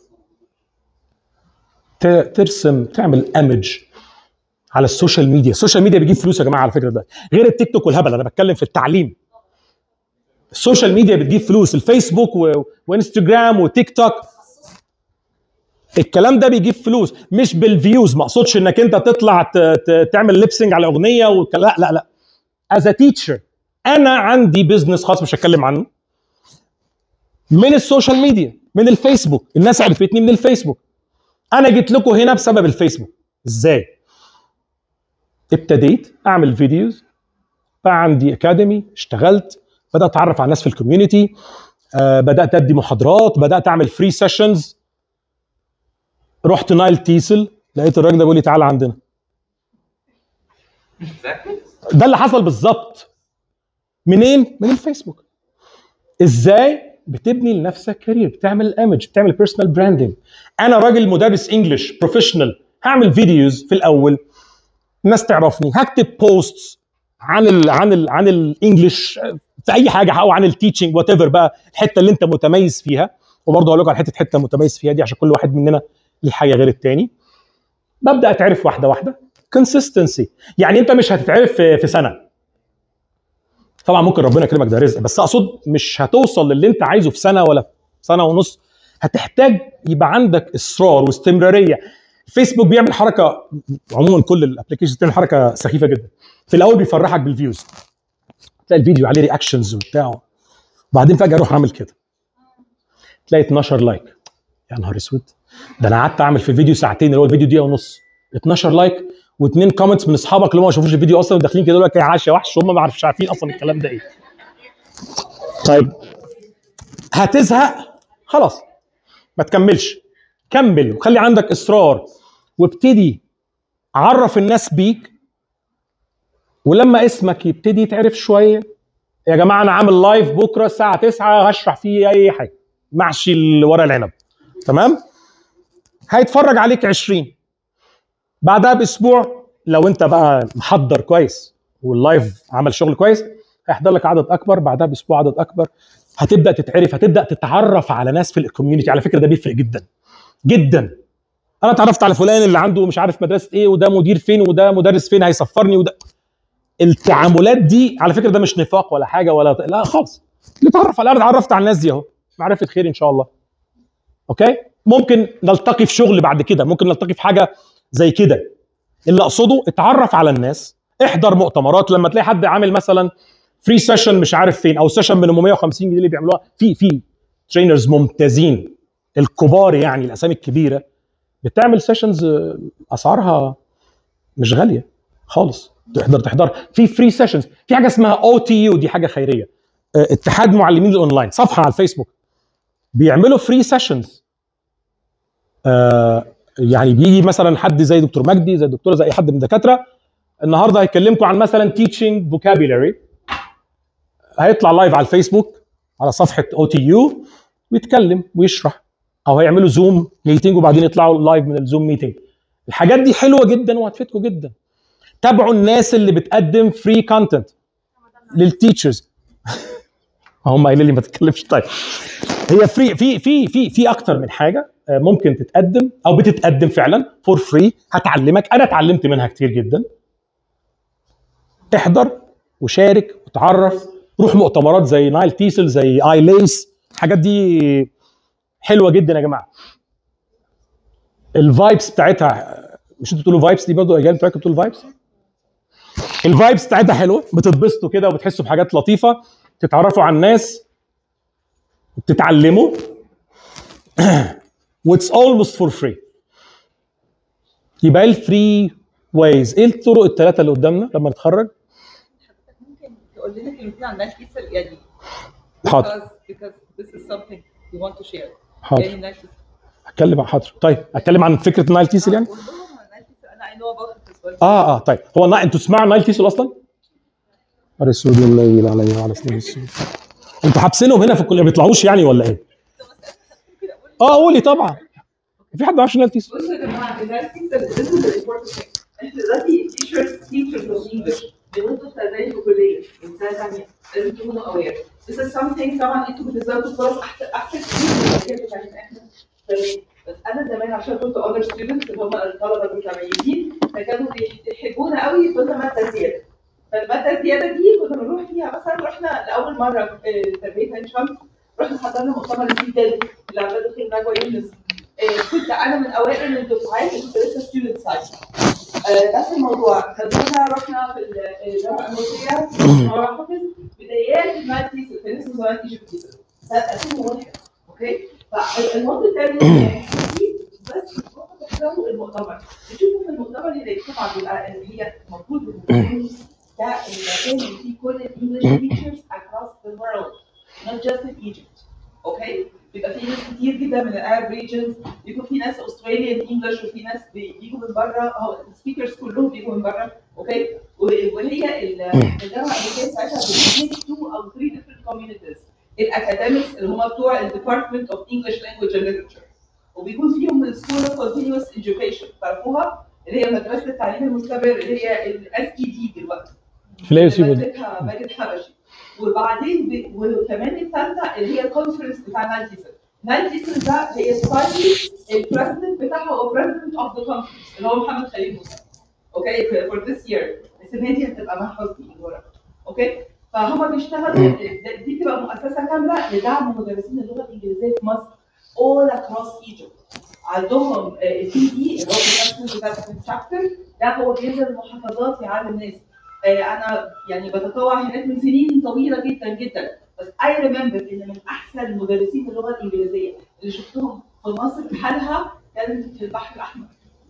ت- ترسم تعمل ايمج على السوشيال ميديا السوشيال ميديا بيجيب فلوس يا جماعه على فكره ده غير التيك توك والهبل انا بتكلم في التعليم السوشيال ميديا بتجيب فلوس الفيسبوك و... وانستجرام وتيك توك الكلام ده بيجيب فلوس مش بالفيوز ما اقصدش انك انت تطلع ت... ت... تعمل ليبسنج على اغنيه وك... لا لا لا از تيتشر انا عندي بزنس خاص مش هتكلم عنه من السوشيال ميديا من الفيسبوك الناس عرفتني من الفيسبوك انا جيت لكم هنا بسبب الفيسبوك ازاي ابتديت اعمل فيديوز بقى عندي اكاديمي اشتغلت بدات اتعرف على الناس في الكوميونتي آه بدات ادي محاضرات بدات اعمل فري سيشنز رحت نايل تيسل لقيت الراجل ده بيقول لي تعالى عندنا ده اللي حصل بالظبط منين من الفيسبوك ازاي بتبني لنفسك كارير بتعمل ايمج بتعمل بيرسونال براندنج انا راجل مدرس انجلش بروفيشنال هعمل فيديوز في الاول الناس تعرفني هكتب بوستس عن ال عن ال عن الانجليش في اي حاجه او عن التيتشنج وات ايفر بقى الحته اللي انت متميز فيها وبرضه هقول لكم على حته حته متميز فيها دي عشان كل واحد مننا ليه حاجه غير التاني ببدا اتعرف واحده واحده كونسيستنسي يعني انت مش هتتعرف في, في سنه طبعا ممكن ربنا يكرمك ده رزق بس اقصد مش هتوصل للي انت عايزه في سنه ولا في سنه ونص هتحتاج يبقى عندك اصرار واستمراريه فيسبوك بيعمل حركه عموما كل الابلكيشنز بتعمل حركه سخيفه جدا في الاول بيفرحك بالفيوز تلاقي الفيديو عليه رياكشنز وبتاع وبعدين فجاه اروح اعمل كده تلاقي 12 لايك يا نهار اسود ده انا قعدت اعمل في الفيديو ساعتين اللي هو الفيديو دقيقه ونص 12 لايك واثنين كومنتس من اصحابك اللي هم ما شافوش الفيديو اصلا وداخلين كده يقول لك يا عاش يا وحش هم ما عارفش عارفين اصلا الكلام ده ايه طيب هتزهق خلاص ما تكملش كمل وخلي عندك اصرار وابتدي عرف الناس بيك ولما اسمك يبتدي يتعرف شويه يا جماعه انا عامل لايف بكره الساعه 9 هشرح فيه اي حاجه محشي اللي ورا العنب تمام هيتفرج عليك 20 بعدها باسبوع لو انت بقى محضر كويس واللايف عمل شغل كويس هيحضر لك عدد اكبر بعدها باسبوع عدد اكبر هتبدا تتعرف هتبدا تتعرف على ناس في الكوميونتي على فكره ده بيفرق جدا جدا انا اتعرفت على فلان اللي عنده مش عارف مدرسه ايه وده مدير فين وده مدرس فين هيسفرني وده التعاملات دي على فكره ده مش نفاق ولا حاجه ولا لا خالص نتعرف على انا اتعرفت على الناس دي اهو معرفه خير ان شاء الله اوكي ممكن نلتقي في شغل بعد كده ممكن نلتقي في حاجه زي كده اللي اقصده اتعرف على الناس احضر مؤتمرات لما تلاقي حد عامل مثلا فري سيشن مش عارف فين او سيشن من 150 جنيه اللي بيعملوها في في ترينرز ممتازين الكبار يعني الاسامي الكبيره بتعمل سيشنز اسعارها مش غاليه خالص تحضر تحضر في فري سيشنز في حاجه اسمها او تي يو دي حاجه خيريه اه، اتحاد معلمين الاونلاين صفحه على الفيسبوك بيعملوا فري سيشنز يعني بيجي مثلا حد زي دكتور مجدي زي دكتوره زي اي حد من الدكاتره النهارده هيكلمكم عن مثلا تيتشنج فوكابيلاري هيطلع لايف على الفيسبوك على صفحه او تي يو ويتكلم ويشرح او هيعملوا زوم ميتنج وبعدين يطلعوا لايف من الزوم ميتنج الحاجات دي حلوه جدا وهتفيدكم جدا تابعوا الناس اللي بتقدم فري كونتنت للتيتشرز هم قايلين لي ما تتكلمش طيب هي فري في في في في اكتر من حاجه آه، ممكن تتقدم او بتتقدم فعلا فور فري هتعلمك انا اتعلمت منها كتير جدا احضر وشارك وتعرف روح مؤتمرات زي نايل تيسل زي اي ليس الحاجات دي حلوه جدا يا جماعه الفايبس بتاعتها مش انتوا بتقولوا فايبس دي برضه الاجيال بتاعتكم بتقولوا فايبس الفايبس بتاعتها حلوه بتتبسطوا كده وبتحسوا بحاجات لطيفه تتعرفوا على الناس بتتعلموا واتس اولموست فور فري يبقى الفري وايز ايه الطرق الثلاثه اللي قدامنا لما نتخرج ممكن تقول لنا كلمتين عن نايل كيسل يعني حاضر because, because this is something you want to share حاضر يعني نايل كيسل هتكلم عن حاضر طيب اتكلم عن فكره نايل تيسل يعني قول لهم عن نايل كيسل انا I know about it as well اه اه طيب هو نا... انتوا تسمعوا نايل تيسل اصلا؟ رسول الليل عليه وعلى سنين السوء انتوا حابسينهم هنا في الكليه ما بيطلعوش يعني ولا ايه؟ اه قولي طبعا في حد ما يعرفش نايل تيسل بصوا يا جماعه النايل كيسل this is the important thing انت دلوقتي teachers teachers of English بيموتوا في تدريب الكليه من سنه ثانيه لازم تكونوا aware this is something طبعا انتوا بتظبطوا فرص احسن احسن كتير من الكليه بتاعتنا احنا طيب، بس انا زمان عشان كنت other students اللي هم الطلبه المتميزين فكانوا بيحبونا قوي كنا ماده زياده فالماده الزياده دي كنا بنروح فيها مثلا رحنا لاول مره آه، تربيه عين شمس رحنا حضرنا مؤتمر السيدات اللي عملته دكتور نجوى يونس آه، كنت انا من اوائل الدفعات اللي كنت لسه ستودنت سايت نفس الموضوع خدونا رحنا في الجامعه الامريكيه مع حافظ بدايات المادي كان اسمه زمان ايجيبت سنه 2001 اوكي فالنقطه الثانيه بس تروحوا تحضروا المؤتمر تشوفوا في المؤتمر اللي طبعا بيبقى اللي هي المفروض المكان ده المكان اللي فيه كل الانجلش teachers across the world not just in Egypt اوكي بيبقى في ناس كتير جدا من الارب ريجنز بيكون في ناس استراليان انجلش وفي ناس بي- بيجوا من بره اهو السبيكرز كلهم بيجوا من بره اوكي و- وهي ال- الجامعه الامريكيه ساعتها بتديك تو او ثري ديفرنت كوميونيتيز الاكاديميكس اللي هم بتوع الديبارتمنت اوف انجلش لانجوج اند ليترشر وبيكون فيهم السكول اوف كونتينوس education تعرفوها اللي هي مدرسه التعليم المستمر اللي هي الاس اي دي دلوقتي في الاي سي مدرستها ماجد حبشي وبعدين ب... وكمان الثالثه اللي هي الكونفرنس بتاع نايل تيسل نايل تيسل ده هي سبايسي البريزدنت بتاعها هو بريزدنت اوف ذا كونفرنس اللي هو محمد خليل موسى اوكي فور ذس يير السنه دي هتبقى مع حسني من ورا اوكي فهم بيشتغلوا دي بتبقى مؤسسه كامله لدعم مدرسين اللغه الانجليزيه في مصر all across Egypt عندهم البي دي اللي هو الناشونال ديفلوبمنت شابتر ده هو بينزل المحافظات يعلم الناس آه، انا يعني بتطوع هناك من سنين طويله جدا جدا بس اي ريمبر ان من احسن مدرسين اللغه الانجليزيه اللي شفتهم في مصر بحالها كانت في البحر الاحمر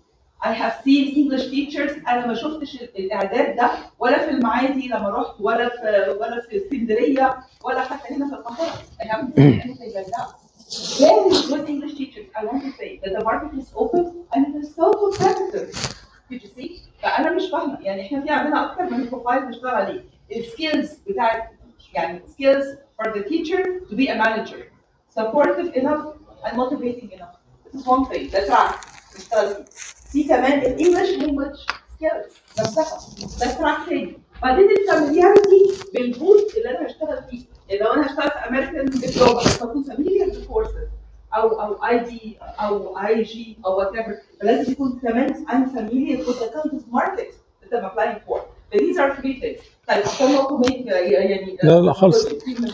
I have seen English teachers انا ما شفتش ال- الاعداد ده ولا في المعادي لما رحت ولا في ولا في اسكندريه ولا حتى هنا في القاهره I haven't seen anything like that. Very good English teachers I want to say that the market is open and it is so competitive. Did you see? فانا مش فاهمه يعني احنا في عندنا اكتر من بروفايل نشتغل عليه السكيلز بتاعت يعني skills for the teacher to be a manager supportive enough and motivating enough this is one thing that's right نشتغل فيه في كمان الانجلش لانجوج سكيلز نفسها ده تراك تاني بعدين الفاميلياريتي بالبوست اللي انا هشتغل فيه يعني لو انا هشتغل في امريكان دبلومه بس اكون فاميليار بالكورسز او او اي دي او اي جي او وات ايفر فلازم يكون كمان انا فاميليار with the kind of market that I'm applying for these are three things طيب عشان برضه make يعني لا، لا، خالص.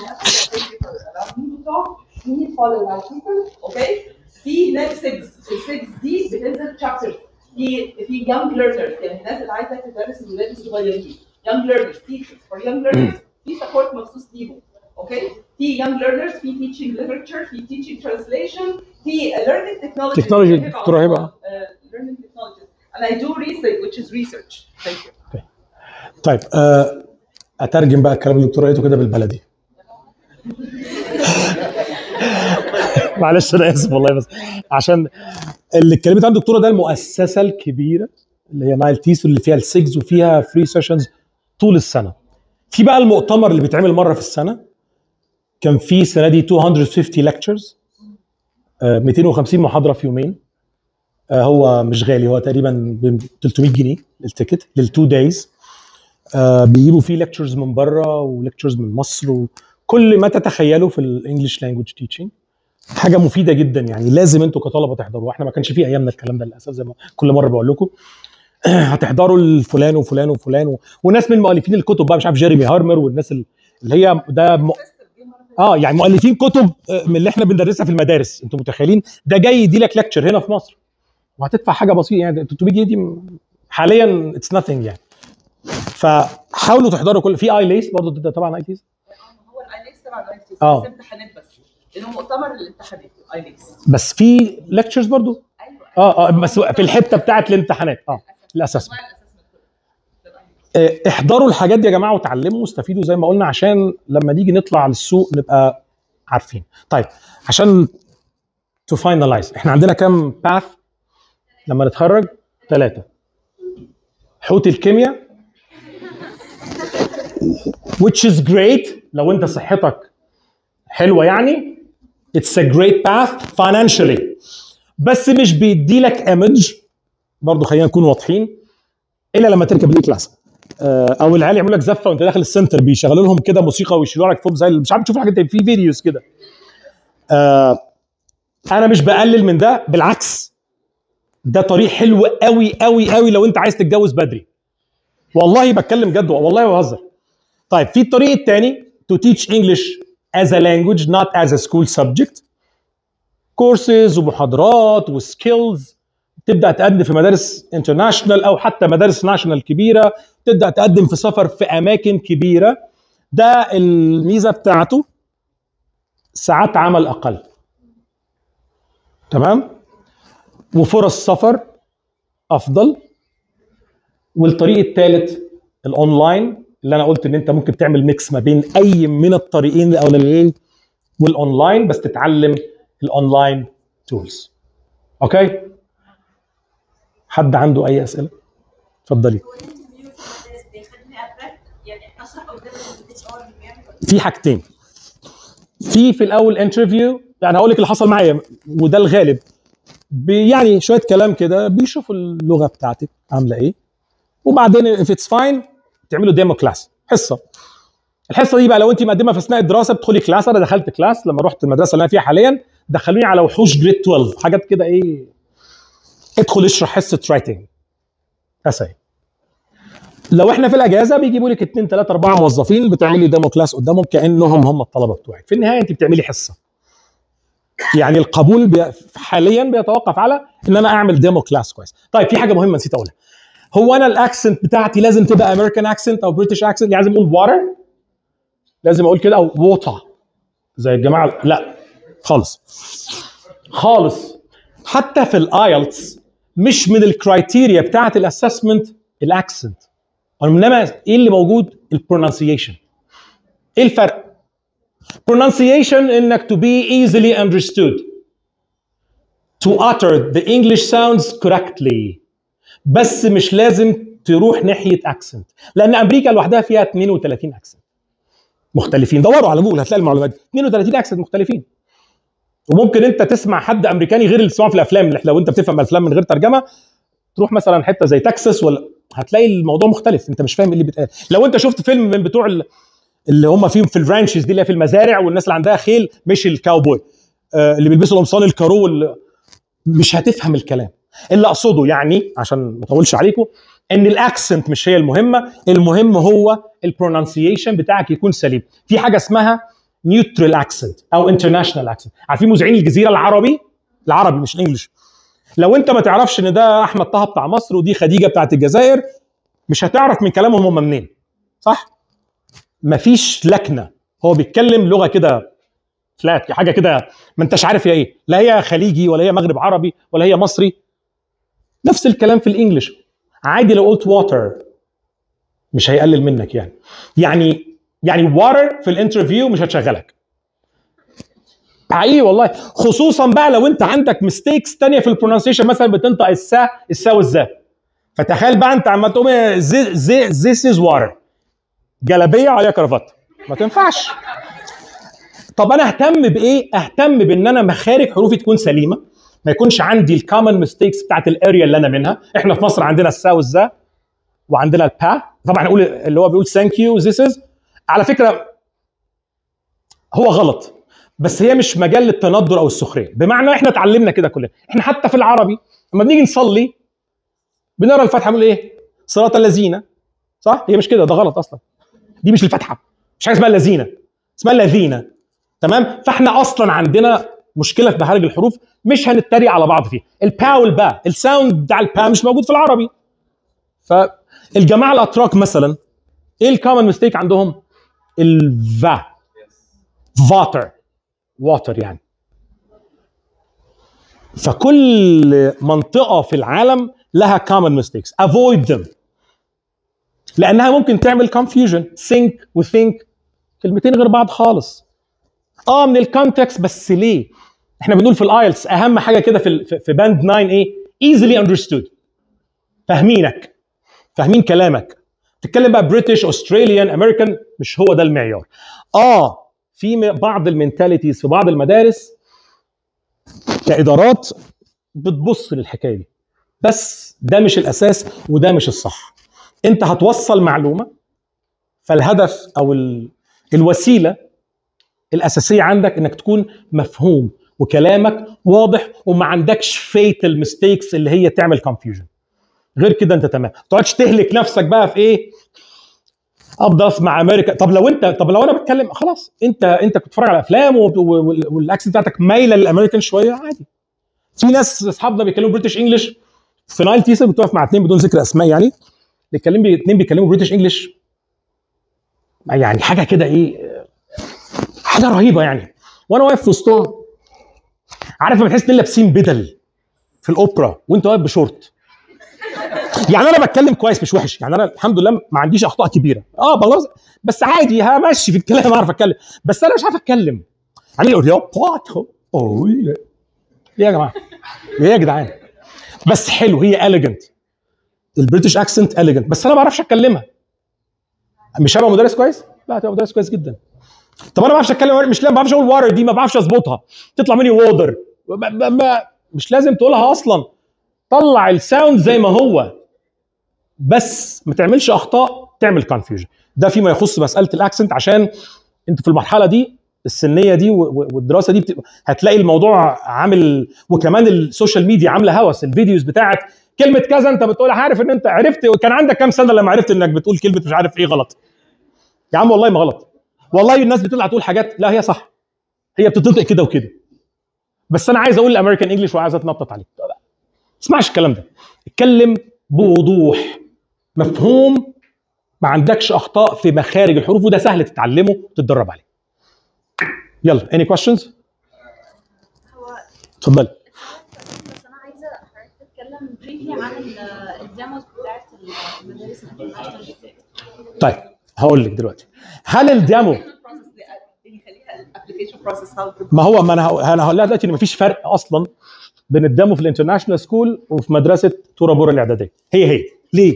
We need follow my people, okay? في next six السكس دي بتنزل chapters في في young learners يعني الناس اللي عايزه تدرس الولاد الصغيرين young learners teachers for young learners في support مخصوص ليهم اوكي في young learners في teaching literature في teaching translation في learning technology Technology، دكتورة هبة. Uh, learning technologies and I do research which is research thank you طيب آه، اترجم بقى الكلام اللي الدكتور قالته كده بالبلدي معلش انا اسف والله بس عشان اللي اتكلمت عنه الدكتوره ده المؤسسه الكبيره اللي هي نايل تيس اللي فيها السيجز وفيها فري سيشنز طول السنه في بقى المؤتمر اللي بيتعمل مره في السنه كان في السنه دي 250 ليكتشرز 250 محاضره في يومين آه، هو مش غالي هو تقريبا ب 300 جنيه التيكت للتو دايز بيجيبوا فيه ليكتشرز من بره وليكتشرز من مصر وكل ما تتخيلوا في الانجلش لانجوج تيتشنج حاجه مفيده جدا يعني لازم انتوا كطلبه تحضروا احنا ما كانش في ايامنا الكلام ده للاسف زي ما كل مره بقول لكم هتحضروا الفلان وفلان وفلان و... وناس من مؤلفين الكتب بقى مش عارف جيريمي هارمر والناس ال- اللي هي ده م... اه يعني مؤلفين كتب آه، من اللي احنا بندرسها في المدارس انتوا متخيلين ده جاي يدي لك ليكتشر هنا في مصر وهتدفع حاجه بسيطه يعني 300 جنيه دي م- حاليا اتس نثينج يعني فحاولوا تحضروا كل في اي ليس برضه ده طبعا اي ليس هو الايليكس تبع الايليكس آه. بس امتحانات بس لانه مؤتمر الامتحانات الايليكس بس في ليكتشرز برضه ايوه اه اه بس في الحته بتاعت الامتحانات اه الاسسمنت آه، احضروا الحاجات دي يا جماعه وتعلموا واستفيدوا زي ما قلنا عشان لما نيجي نطلع للسوق نبقى عارفين طيب عشان تو فاينلايز احنا عندنا كام باث لما نتخرج ثلاثه حوت الكيمياء which is great لو انت صحتك حلوه يعني it's a great path financially بس مش بيدي لك ايمج برضه خلينا نكون واضحين الا لما تركب الاي كلاس آه، او العيال يعملوا لك زفه وانت داخل السنتر بيشغلوا لهم كده موسيقى ويشيلوا لك فوق زي مش عارف تشوف الحاجات دي في فيديوز كده آه، انا مش بقلل من ده بالعكس ده طريق حلو قوي قوي قوي لو انت عايز تتجوز بدري والله بتكلم جد والله بهزر طيب في الطريق الثاني to teach English as a language not as a school subject كورسز ومحاضرات وسكيلز تبدا تقدم في مدارس انترناشونال او حتى مدارس ناشونال كبيره تبدا تقدم في سفر في اماكن كبيره ده الميزه بتاعته ساعات عمل اقل تمام وفرص سفر افضل والطريق الثالث الاونلاين اللي انا قلت ان انت ممكن تعمل ميكس ما بين اي من الطريقين الاولانيين والاونلاين بس تتعلم الاونلاين تولز اوكي حد عنده اي اسئله اتفضلي هو الانترفيو بيخليني ابرد يعني اشرح قدام الاتش ار بيعمل في حاجتين في في الاول انترفيو يعني هقول لك اللي حصل معايا وده الغالب بي- يعني شويه كلام كده بيشوفوا اللغه بتاعتك عامله ايه وبعدين if it's fine تعملوا ديمو كلاس حصه الحصه دي بقى لو انت مقدمه في اثناء الدراسه بتدخلي كلاس انا دخلت كلاس لما رحت المدرسه اللي انا فيها حاليا دخلوني على وحوش جريد 12 حاجات كده ايه ادخل اشرح حصه رايتنج بس اهي لو احنا في الاجازه بيجيبوا لك اثنين ثلاثه اربعه موظفين بتعملي ديمو كلاس قدامهم كانهم هم الطلبه بتوعك في النهايه انت بتعملي حصه يعني القبول بي... حاليا بيتوقف على ان انا اعمل ديمو كلاس كويس طيب في حاجه مهمه نسيت اقولها هو انا الاكسنت بتاعتي لازم تبقى امريكان اكسنت او بريتش اكسنت يعني لازم اقول واتر لازم اقول كده او ووتر زي الجماعه لا خالص خالص حتى في الايلتس مش من الكرايتيريا بتاعت الاسسمنت الاكسنت انما ايه اللي موجود البرونسيشن ايه الفرق pronunciation انك to be easily understood to utter the English sounds correctly بس مش لازم تروح ناحيه اكسنت لان امريكا لوحدها فيها 32 اكسنت مختلفين دوروا على جوجل هتلاقي المعلومات دي 32 اكسنت مختلفين وممكن انت تسمع حد امريكاني غير اللي بتسمعه في الافلام اللي لو انت بتفهم الافلام من غير ترجمه تروح مثلا حته زي تكساس ولا هتلاقي الموضوع مختلف انت مش فاهم ايه اللي بيتقال لو انت شفت فيلم من بتوع ال- اللي هم فيهم في الرانشز دي اللي هي في المزارع والناس اللي عندها خيل مش الكاوبوي آه اللي بيلبسوا القمصان الكارو وال- مش هتفهم الكلام اللي اقصده يعني عشان ما اطولش عليكم ان الاكسنت مش هي المهمه المهم هو البرونانسيشن بتاعك يكون سليم في حاجه اسمها نيوترال اكسنت او انترناشونال اكسنت عارفين مذيعين الجزيره العربي العربي مش الانجليش لو انت ما تعرفش ان ده احمد طه بتاع مصر ودي خديجه بتاعت الجزائر مش هتعرف من كلامهم هم منين صح مفيش لكنه هو بيتكلم لغه كده فلات حاجه كده ما انتش عارف هي ايه لا هي خليجي ولا هي مغرب عربي ولا هي مصري نفس الكلام في الانجليش عادي لو قلت واتر مش هيقلل منك يعني يعني يعني واتر في الانترفيو مش هتشغلك حقيقي والله خصوصا بقى لو انت عندك ميستيكس تانية في البرونسيشن مثلا بتنطق السا السا والزا فتخيل بقى انت عمال تقوم زي زي ذيس از واتر جلابيه عليها كرافات ما تنفعش طب انا اهتم بايه؟ اهتم بان انا مخارج حروفي تكون سليمه ما يكونش عندي الكومن ميستيكس بتاعت الاريا اللي انا منها احنا في مصر عندنا السا والزا وعندنا البا طبعا نقول اللي هو بيقول ثانك يو ذيس از على فكره هو غلط بس هي مش مجال للتندر او السخريه بمعنى احنا اتعلمنا كده كلنا احنا حتى في العربي لما بنيجي نصلي بنقرا الفاتحه بنقول ايه صراط الذين صح هي مش كده ده غلط اصلا دي مش الفاتحه مش حاجه اسمها الذين اسمها الذين تمام فاحنا اصلا عندنا مشكله في مخارج الحروف مش هنتريق على بعض فيها البا والبا الساوند بتاع البا مش موجود في العربي فالجماعه الاتراك مثلا ايه الكومن ميستيك عندهم الفا فاتر واتر يعني فكل منطقه في العالم لها common mistakes avoid them لانها ممكن تعمل confusion think وthink كلمتين غير بعض خالص اه من الكونتكست بس ليه احنا بنقول في الايلتس اهم حاجه كده في ال- في باند 9 ايه easily understood فاهمينك فاهمين كلامك تتكلم بقى بريتش استراليان امريكان مش هو ده المعيار اه في م- بعض المينتاليتيز في بعض المدارس كادارات بتبص للحكايه دي بس ده مش الاساس وده مش الصح انت هتوصل معلومه فالهدف او ال... الوسيله الاساسيه عندك انك تكون مفهوم وكلامك واضح وما عندكش فيتال ميستيكس اللي هي تعمل كونفيوجن غير كده انت تمام ما تقعدش تهلك نفسك بقى في ايه افضل اسمع امريكا طب لو انت طب لو انا بتكلم خلاص انت انت كنت بتتفرج على افلام و- و- والاكسنت بتاعتك مايله للامريكان شويه عادي في ناس اصحابنا بيتكلموا بريتش انجلش في نايل تيسر كنت واقف مع اثنين بدون ذكر اسماء يعني بيتكلموا اثنين بيتكلموا بريتش انجلش يعني حاجه كده ايه حاجه رهيبه يعني وانا واقف في وسطهم عارف لما تحس ان لابسين بدل في الاوبرا وانت واقف بشورت يعني انا بتكلم كويس مش وحش يعني انا الحمد لله ما عنديش اخطاء كبيره اه والله بس عادي همشي في الكلام اعرف اتكلم بس انا مش عارف اتكلم يعني يقول يا باتو اوه ايه يا جماعه ايه يا جدعان بس حلو هي اليجنت البريتش اكسنت اليجنت بس انا ما بعرفش اتكلمها مش هبقى مدرس كويس؟ لا هتبقى مدرس كويس جدا طب انا ما بعرفش اتكلم مش لا ما بعرفش اقول واتر دي ما بعرفش اظبطها تطلع مني وودر مش لازم تقولها اصلا طلع الساوند زي ما هو بس ما تعملش اخطاء تعمل كونفيوجن ده فيما يخص مساله الاكسنت عشان انت في المرحله دي السنيه دي و- و- والدراسه دي بتبقى هتلاقي الموضوع عامل وكمان السوشيال ميديا عامله هوس الفيديوز بتاعت كلمه كذا انت بتقول عارف ان انت عرفت كان عندك كام سنه لما عرفت انك بتقول كلمه مش عارف ايه غلط يا عم والله ما غلط والله الناس بتطلع تقول حاجات لا هي صح هي بتتنطق كده وكده بس انا عايز اقول الامريكان انجلش وعايز اتنطط عليه لا، ما اسمعش الكلام ده اتكلم بوضوح مفهوم ما عندكش اخطاء في مخارج الحروف وده سهل تتعلمه وتتدرب عليه يلا any questions هو اتفضل بس انا عايزه حضرتك تتكلم بريفلي عن ال- الديموز بتاعت المدارس الانترناشونال طيب هقول لك دلوقتي هل الديمو يخليها الابلكيشن بروسيس هاو ما هو ما انا هقول- انا هقول لها دلوقتي ان مفيش فرق اصلا بين الديمو في الانترناشونال سكول وفي مدرسه تورا بورا الاعداديه هي هي ليه؟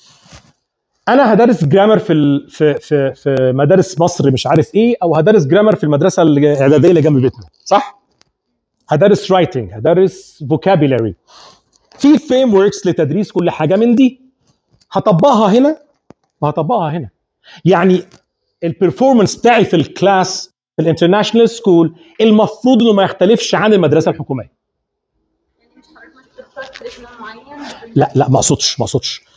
انا هدرس جرامر في ال... في في في مدارس مصر مش عارف ايه او هدرس جرامر في المدرسه الاعداديه اللي جنب بيتنا صح؟ هدرس رايتنج هدرس فوكابيلاري في فريم وركس لتدريس كل حاجه من دي هطبقها هنا وهطبقها هنا يعني البرفورمانس بتاعي في الكلاس في الانترناشونال سكول المفروض انه ما يختلفش عن المدرسه الحكوميه مش حضرتك مش بتختار كريكولم معين لا لا ما اقصدش ما اقصدش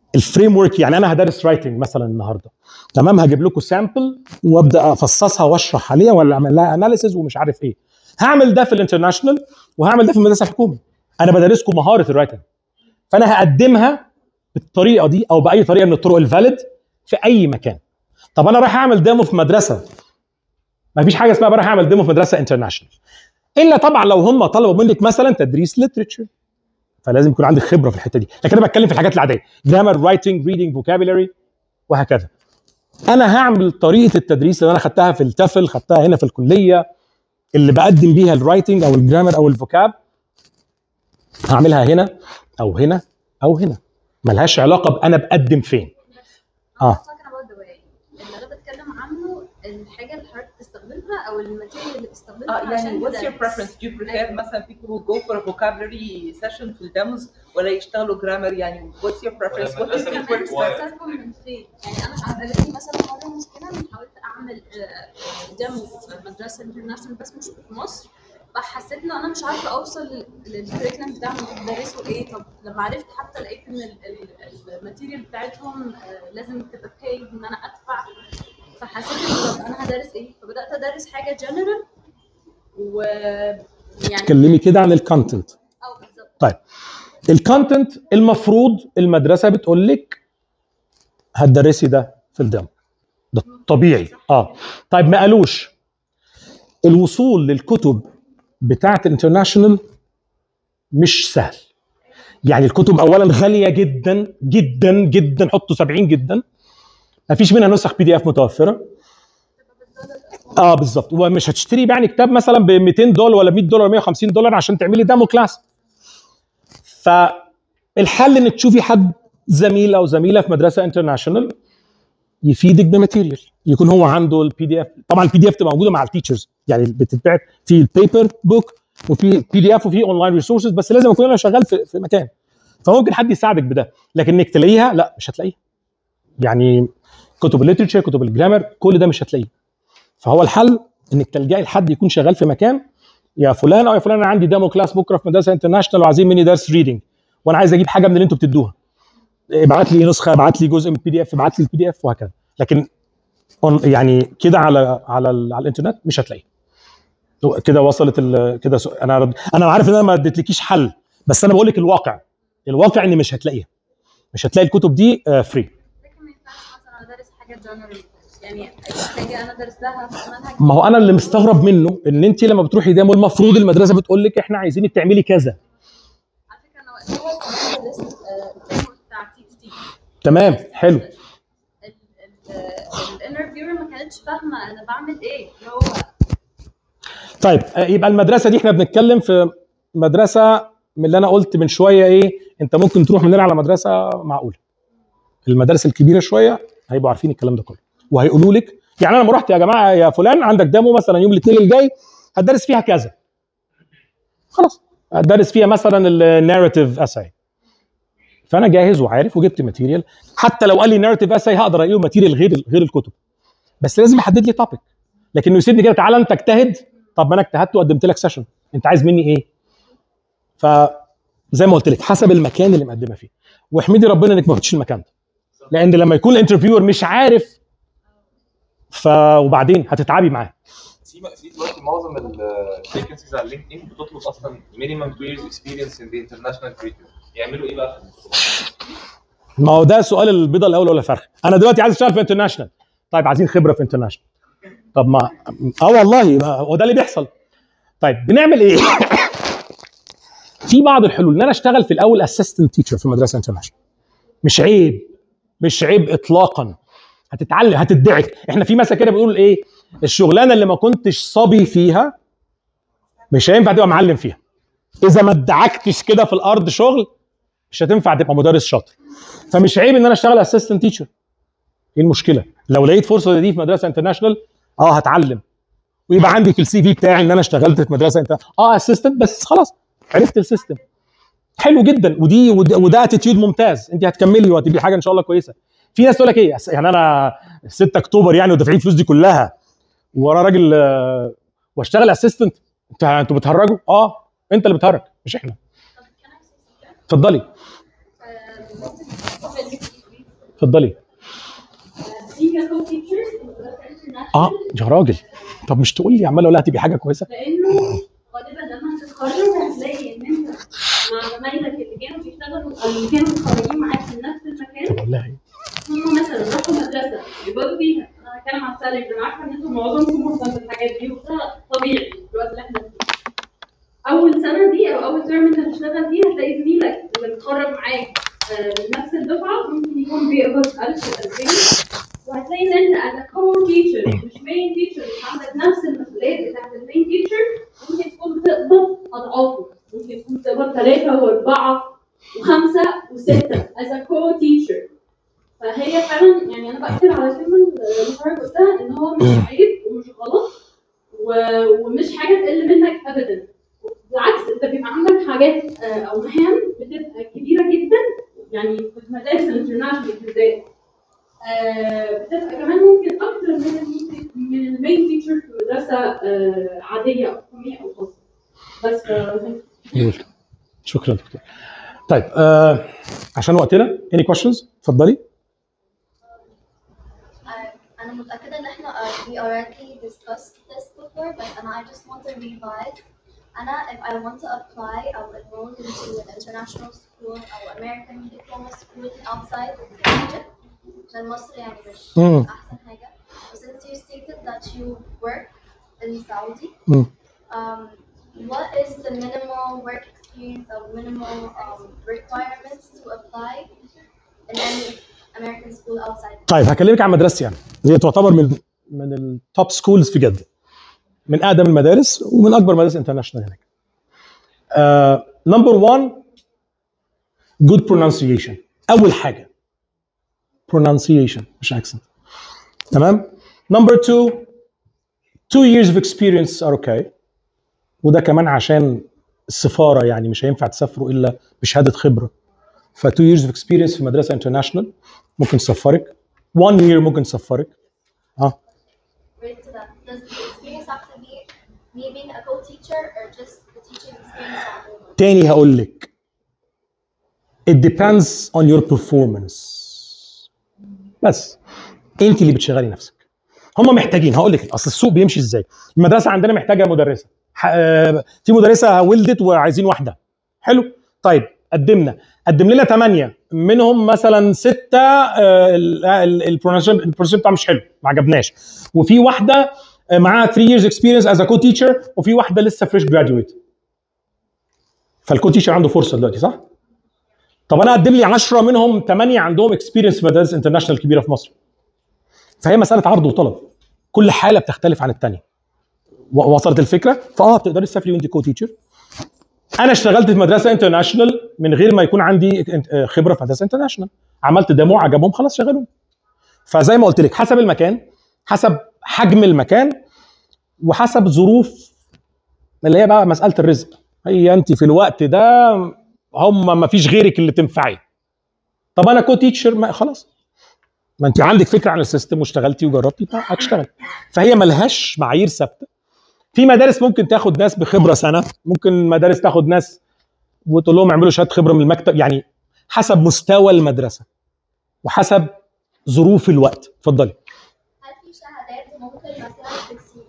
الفريم ورك يعني انا هدرس رايتنج مثلا النهارده تمام هجيب لكم سامبل وابدا افصصها واشرح عليها ولا اعمل لها اناليسيز ومش عارف ايه هعمل ده في الانترناشونال وهعمل ده في المدرسه الحكومي انا بدرسكم مهاره الرايتنج فانا هقدمها بالطريقه دي او باي طريقه من الطرق الفاليد في اي مكان طب انا رايح اعمل ديمو في مدرسه ما فيش حاجه اسمها رايح اعمل ديمو في مدرسه انترناشونال الا طبعا لو هم طلبوا منك مثلا تدريس ليترشر فلازم يكون عندك خبره في الحته دي لكن انا بتكلم في الحاجات العاديه جرامر رايتنج ريدنج فوكابيلاري وهكذا انا هعمل طريقه التدريس اللي انا خدتها في التفل خدتها هنا في الكليه اللي بقدم بيها الرايتنج او الجرامر او الفوكاب هعملها هنا او هنا او هنا ملهاش علاقه بانا بقدم فين اه آه. فاكره برضه ايه اللي انا بتكلم عنه الحاجه اللي حضرتك تستخدمها او الماتيريال اللي تستخدمها اه يعني عشان what's your تدرس. preference? Do you prefer مثلا people who go for a vocabulary session في الديموز ولا يشتغلوا grammar يعني what's your preference? What do you ولا think كمان works وايد. best? بستخدم من فين يعني انا قابلتني مثلا مره مشكله اني حاولت اعمل ديمو في مدرسه انترناشونال بس مش في مصر فحسيت ان انا مش عارفه اوصل للكريكلم بتاعهم بيدرسوا ايه طب لما عرفت حتى لقيت ان ال- ال- الماتيريال بتاعتهم آه، لازم تبقى paid ان انا ادفع فحسيت ان طب انا هدرس ايه فبدات ادرس حاجه جنرال و يعني اتكلمي كده عن الكونتنت اه بالظبط طيب الكونتنت المفروض المدرسه بتقول لك هتدرسي ده في الدم ده طبيعي اه طيب ما قالوش الوصول للكتب بتاعه الانترناشونال مش سهل يعني الكتب اولا غاليه جدا جدا جدا حطوا 70 جدا ما فيش منها نسخ بي دي اف متوفره اه بالظبط ومش هتشتري يعني كتاب مثلا ب 200 دولار ولا 100 دولار 150 دولار عشان تعملي ديمو كلاس فالحل انك تشوفي حد زميل او زميله في مدرسه انترناشونال يفيدك بماتيريال يكون هو عنده البي دي اف طبعا البي دي اف تبقى موجوده مع التيتشرز يعني بتتبعت في البيبر بوك وفي بي دي اف وفي اونلاين ريسورسز بس لازم اكون انا شغال في, في مكان فممكن حد يساعدك بده لكن انك تلاقيها لا مش هتلاقيها يعني كتب الليترشر كتب الجرامر كل ده مش هتلاقيه فهو الحل انك تلجئي لحد يكون شغال في مكان يا فلان او يا فلان انا عندي ديمو كلاس بكره في مدرسه انترناشونال وعايزين مني درس ريدنج وانا عايز اجيب حاجه من اللي انتوا بتدوها ابعت لي نسخه ابعت لي جزء من البي دي اف ابعت لي البي دي اف وهكذا لكن on- يعني كده على على ال- على الانترنت مش هتلاقيه كده وصلت ال- كده سو- انا رد انا عارف ان انا ما اديتلكيش حل بس انا بقول لك الواقع الواقع ان مش هتلاقيها مش هتلاقي الكتب دي فري لكن ما ينفعش مثلا ادرس حاجه جنرال يعني حاجه انا درستها في منهج ما هو انا اللي مستغرب منه ان انت لما بتروحي ديمو المفروض المدرسه بتقول لك احنا عايزينك تعملي كذا على فكره انا وقتها كنت درست الفريم بتاع تي تي تمام حلو الانترفيور ما كانتش فاهمه انا بعمل ايه اللي هو طيب آه، يبقى المدرسه دي احنا بنتكلم في مدرسه من اللي انا قلت من شويه ايه انت ممكن تروح من هنا على مدرسه معقوله المدارس الكبيره شويه هيبقوا عارفين الكلام ده كله وهيقولوا لك يعني انا لما رحت يا جماعه يا فلان عندك ديمو مثلا يوم الاثنين الجاي هتدرس فيها كذا خلاص هتدرس فيها مثلا الناريتيف اساي فانا جاهز وعارف وجبت ماتيريال حتى لو قال لي ناريتيف اساي هقدر الاقيه ماتيريال غير غير الكتب بس لازم يحدد لي توبيك لكنه يسيبني كده تعالى انت اجتهد طب ما انا اجتهدت وقدمت لك سيشن انت عايز مني ايه فزي ما قلت لك حسب المكان اللي مقدمه فيه واحمدي ربنا انك ما خدتش المكان ده لان لما يكون الانترفيور مش عارف ف وبعدين هتتعبي معاه في في دلوقتي معظم الفيكنسيز على لينكد ان بتطلب اصلا مينيمم 2 years experience in the international curriculum يعملوا ايه بقى في الشغل؟ ما هو ده سؤال البيضه الاول ولا الفرخ انا دلوقتي عايز اشتغل في انترناشونال طيب عايزين خبره في انترناشونال طب ما اه والله ما هو ده اللي بيحصل طيب بنعمل ايه في بعض الحلول ان انا اشتغل في الاول اسيستنت تيتشر في مدرسه انترناشونال مش عيب مش عيب اطلاقا هتتعلم هتدعك احنا في مثل كده بيقول ايه الشغلانه اللي ما كنتش صبي فيها مش هينفع تبقى معلم فيها اذا ما ادعكتش كده في الارض شغل مش هتنفع تبقى مدرس شاطر فمش عيب ان انا اشتغل اسيستنت تيتشر ايه المشكله لو لقيت فرصه زي دي في مدرسه انترناشونال اه هتعلم ويبقى عندي في السي في بتاعي ان انا اشتغلت في مدرسه انت اه اسيستنت بس خلاص عرفت السيستم حلو جدا ودي وده- وده اتيتيود ممتاز انت هتكملي وهتبقي حاجه ان شاء الله كويسه في ناس تقول لك ايه يعني انا 6 اكتوبر يعني ودافعين الفلوس دي كلها ورا راجل آه، واشتغل اسيستنت انت انتوا بتهرجوا اه انت اللي بتهرج مش احنا طب كان I say something؟ اتفضلي آه، بالنسبة اتفضلي being a co-teacher اه يا راجل طب مش تقول لي عمال اقول لها تبقى حاجه كويسه لانه غالبا لما هتتخرج هتلاقي ان انت مع زمايلك اللي كانوا بيشتغلوا او اللي كانوا متخرجين معاك في نفس المكان طب اقول لها ايه هم مثلا راحوا مدرسه يقبضوا فيها انا هتكلم عن السالري انا عارفه ان انتم معظمكم مهتم بالحاجات دي وده طبيعي في الوقت اللي احنا فيه اول سنه دي او اول ترم انت بتشتغل فيه هتلاقي زميلك اللي متخرج معاك آه، من نفس الدفعه ممكن يكون بيقبض 1000 2000 وهتلاقي ان انت as a co teacher مش main teacher مش عندك نفس المسؤوليات بتاعت المين teacher ممكن تكون بتقبض اضعافه ممكن تكون بتقبض ثلاثه واربعه وخمسه وسته as a co teacher فهي فعلا يعني انا باكد على كلمه اللي حضرتك قلتها ان هو مش عيب ومش غلط و- ومش حاجه تقل منك ابدا بالعكس انت بيبقى عندك حاجات آه، او مهام بتبقى كبيره جدا يعني في المدارس الانترناشونال بالذات آه، بتبقى كمان ممكن اكتر من ال- من المين تيتشر في مدرسه آه، عاديه او حكوميه او خاصه بس آه، قول. شكرا دكتور طيب آه عشان وقتنا any questions اتفضلي I- أنا متأكدة إن إحنا uh, we already discussed this before but أنا I just want to revise أنا if I want to apply I will enroll into an international school أو American diploma school outside Egypt عشان مصر يعني مش مم. أحسن حاجة but since you stated that you work in Saudi مم. um, what is the minimal work experience or minimal um, requirements to apply in any American school outside طيب هكلمك عن مدرستي يعني هي تعتبر من من التوب سكولز في جده من اقدم المدارس ومن اكبر مدارس انترناشونال هناك نمبر 1 جود pronunciation اول حاجه pronunciation مش accent تمام نمبر 2 two years of experience are okay وده كمان عشان السفاره يعني مش هينفع تسافروا الا بشهاده خبره ف two years of experience في مدرسه انترناشونال ممكن تسفرك one year ممكن تسفرك اه related to that, does the experience have to be me being a co-teacher or just the teaching experience on over? تاني هقول لك it depends on your performance بس انت اللي بتشغلي نفسك هم محتاجين هقول لك اصل السوق بيمشي ازاي المدرسه عندنا محتاجه مدرسه ح- آه، في مدرسه ولدت وعايزين واحده حلو طيب قدمنا قدم لنا ثمانيه منهم مثلا سته البرونسيشن بتاعها مش حلو ما عجبناش وفي واحده آه، معاها 3 years experience as a co-teacher وفي واحده لسه فريش جراديويت فالكو تيشر عنده فرصه دلوقتي صح؟ طب انا اقدم لي 10 منهم 8 عندهم اكسبيرينس في مدارس انترناشونال كبيره في مصر. فهي مساله عرض وطلب. كل حاله بتختلف عن الثانيه. وصلت الفكره؟ فاه تقدري تسافري وانت كو تيشر. انا اشتغلت في مدرسه انترناشونال من غير ما يكون عندي آه، خبره في مدرسه انترناشونال. عملت ديمو عجبهم خلاص شغلوني. فزي ما قلت لك حسب المكان حسب حجم المكان وحسب ظروف اللي هي بقى مساله الرزق. هي انت في الوقت ده هم ما فيش غيرك اللي تنفعي طب انا كو تيتشر ما خلاص ما انت عندك فكره عن السيستم واشتغلتي وجربتي طب هتشتغل فهي ملهاش معايير ثابته في مدارس ممكن تاخد ناس بخبره سنه ممكن مدارس تاخد ناس وتقول لهم اعملوا شهاده خبره من المكتب يعني حسب مستوى المدرسه وحسب ظروف الوقت اتفضلي هل في شهادات ممكن مثلا في السي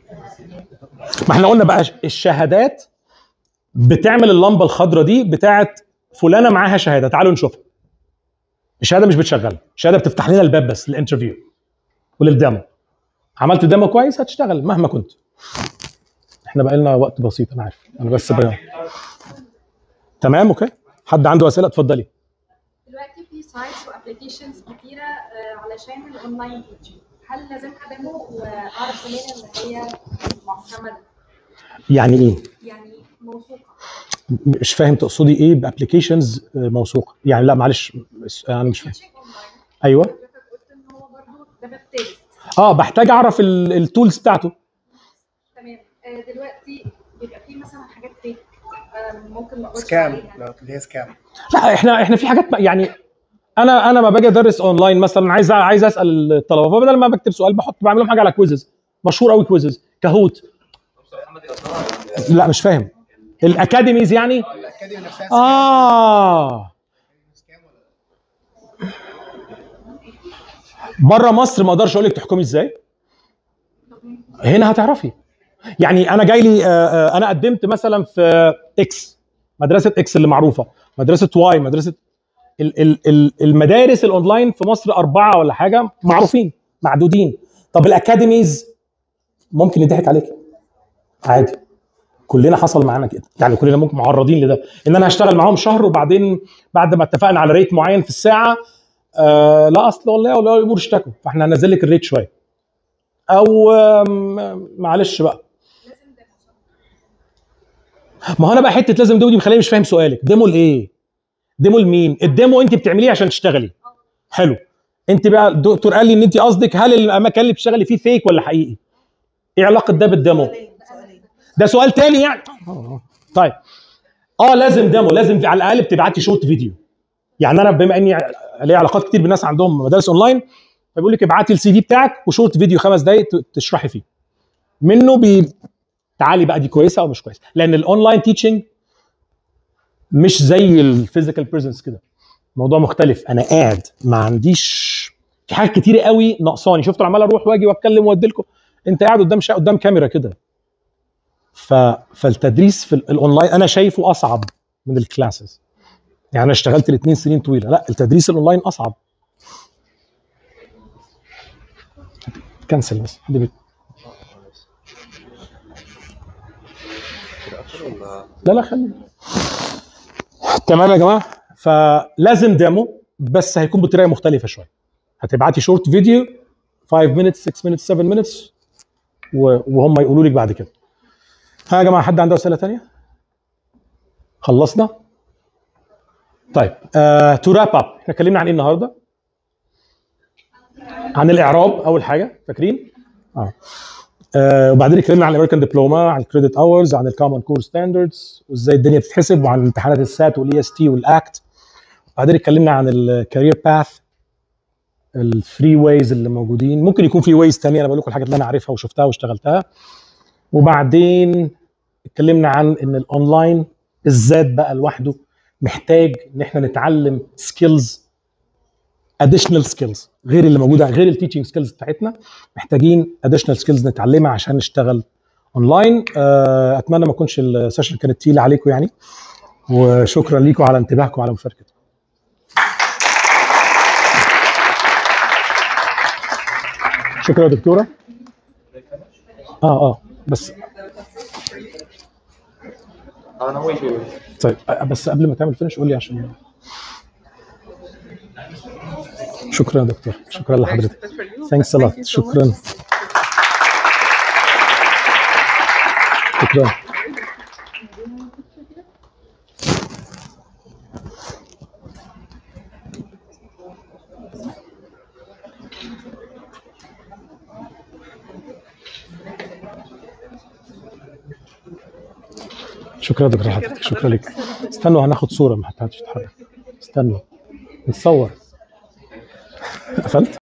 في ما احنا قلنا بقى الشهادات بتعمل اللمبه الخضراء دي بتاعت فلانه معاها شهاده تعالوا نشوفها الشهاده مش بتشغل الشهاده بتفتح لنا الباب بس للانترفيو وللديمو عملت ديمو كويس هتشتغل مهما كنت احنا بقى لنا وقت بسيط انا عارف انا بس بقى. تمام اوكي حد عنده اسئله اتفضلي دلوقتي في سايتس وابلكيشنز كتيره آه، علشان الاونلاين تيتشنج هل لازم ادمه واعرف منين ان هي معتمده يعني ايه يعني موثوقه مش فاهم تقصدي ايه بابلكيشنز موثوقه يعني لا معلش انا مش فاهم تيتشنج اونلاين ايوه حضرتك قلت ان هو برضه ده باب تالت اه بحتاج اعرف ال- التولز بتاعته تمام آه، دلوقتي بيبقى في مثلا حاجات فيك ممكن ما اقولش سكام عليها لو اللي هي سكام لا احنا احنا في حاجات ما- يعني انا انا ما باجي ادرس اونلاين مثلا عايز عايز اسال الطلبه فبدل ما بكتب سؤال بحط بعمل لهم حاجه على كويزز مشهور قوي كويزز كاهوت دكتور محمد يقدرها لا مش فاهم الاكاديميز يعني الاكاديمي نفسها سكام اه سكام ولا بره مصر ما اقدرش اقول لك تحكمي ازاي هنا هتعرفي يعني انا جاي لي آه، آه، انا قدمت مثلا في اكس مدرسه اكس اللي معروفه مدرسه واي مدرسه ال- ال- ال- المدارس الاونلاين في مصر اربعه ولا حاجه معروفين معدودين طب الاكاديميز ممكن يضحك عليك عادي كلنا حصل معانا كده يعني كلنا ممكن معرضين لده ان انا هشتغل معاهم شهر وبعدين بعد ما اتفقنا على ريت معين في الساعه آه لا اصل والله ولا الامور اشتكوا فاحنا هنزل لك الريت شويه او آم، معلش بقى ما هو انا بقى حته لازم ديمو دي مخليني مش فاهم سؤالك ديمو لايه ديمو لمين الديمو انت بتعمليه عشان تشتغلي حلو انت بقى الدكتور قال لي ان انت قصدك هل المكان اللي بتشتغلي فيه فيك ولا حقيقي ايه علاقه ده بالديمو ده سؤال تاني يعني طيب اه لازم ديمو لازم على الاقل بتبعتي شورت فيديو يعني انا بما اني ليا علاقات كتير بالناس عندهم مدارس اونلاين فبيقول لك ابعتي السي في بتاعك وشورت فيديو خمس دقائق ت- تشرحي فيه منه بي تعالي بقى دي كويسه او مش كويسه لان الاونلاين تيتشنج مش زي الفيزيكال بريزنس كده موضوع مختلف انا قاعد ما عنديش في حاجات كتير قوي ناقصاني شفت عمال اروح واجي واتكلم وادي لكم انت قاعد قدام شا... قدام كاميرا كده ف... فالتدريس في ال- الاونلاين انا شايفه اصعب من الكلاسز يعني انا اشتغلت الاثنين سنين طويله لا التدريس الاونلاين اصعب كنسل بس حد بيت. لا لا خلي تمام يا جماعه فلازم ديمو بس هيكون بطريقه مختلفه شويه هتبعتي شورت فيديو 5 minutes 6 minutes 7 minutes و- وهم يقولوا لك بعد كده ها يا جماعه حد عنده اسئله ثانيه خلصنا طيب تو راب اب احنا اتكلمنا عن ايه النهارده عن الاعراب اول حاجه فاكرين اه آه، وبعدين اتكلمنا عن الامريكان دبلوما عن الكريدت اورز عن الكومن كور ستاندردز وازاي الدنيا بتتحسب وعن امتحانات السات والاي اس تي والاكت بعدين اتكلمنا عن الكارير باث الثري ويز اللي موجودين ممكن يكون في ويز تانية انا بقول لكم الحاجات اللي انا عارفها وشفتها واشتغلتها وبعدين اتكلمنا عن ان الاونلاين بالذات بقى لوحده محتاج ان احنا نتعلم سكيلز اديشنال سكيلز غير اللي موجوده غير التيتشنج سكيلز بتاعتنا محتاجين اديشنال سكيلز نتعلمها عشان نشتغل اونلاين آه، اتمنى ما تكونش السيشن كانت تقيله عليكم يعني وشكرا ليكم على انتباهكم وعلى مشاركتكم شكرا يا دكتوره اه اه بس انا ويت طيب آه، بس قبل ما تعمل فينش قول لي عشان شكرا يا دكتور شكرا لحضرتك ثانكس a lot شكرا شكرا شكرا يا دكتور حضرتك شكرا لك استنوا هناخد صوره ما حدش يتحرك استنوا نتصور قفلت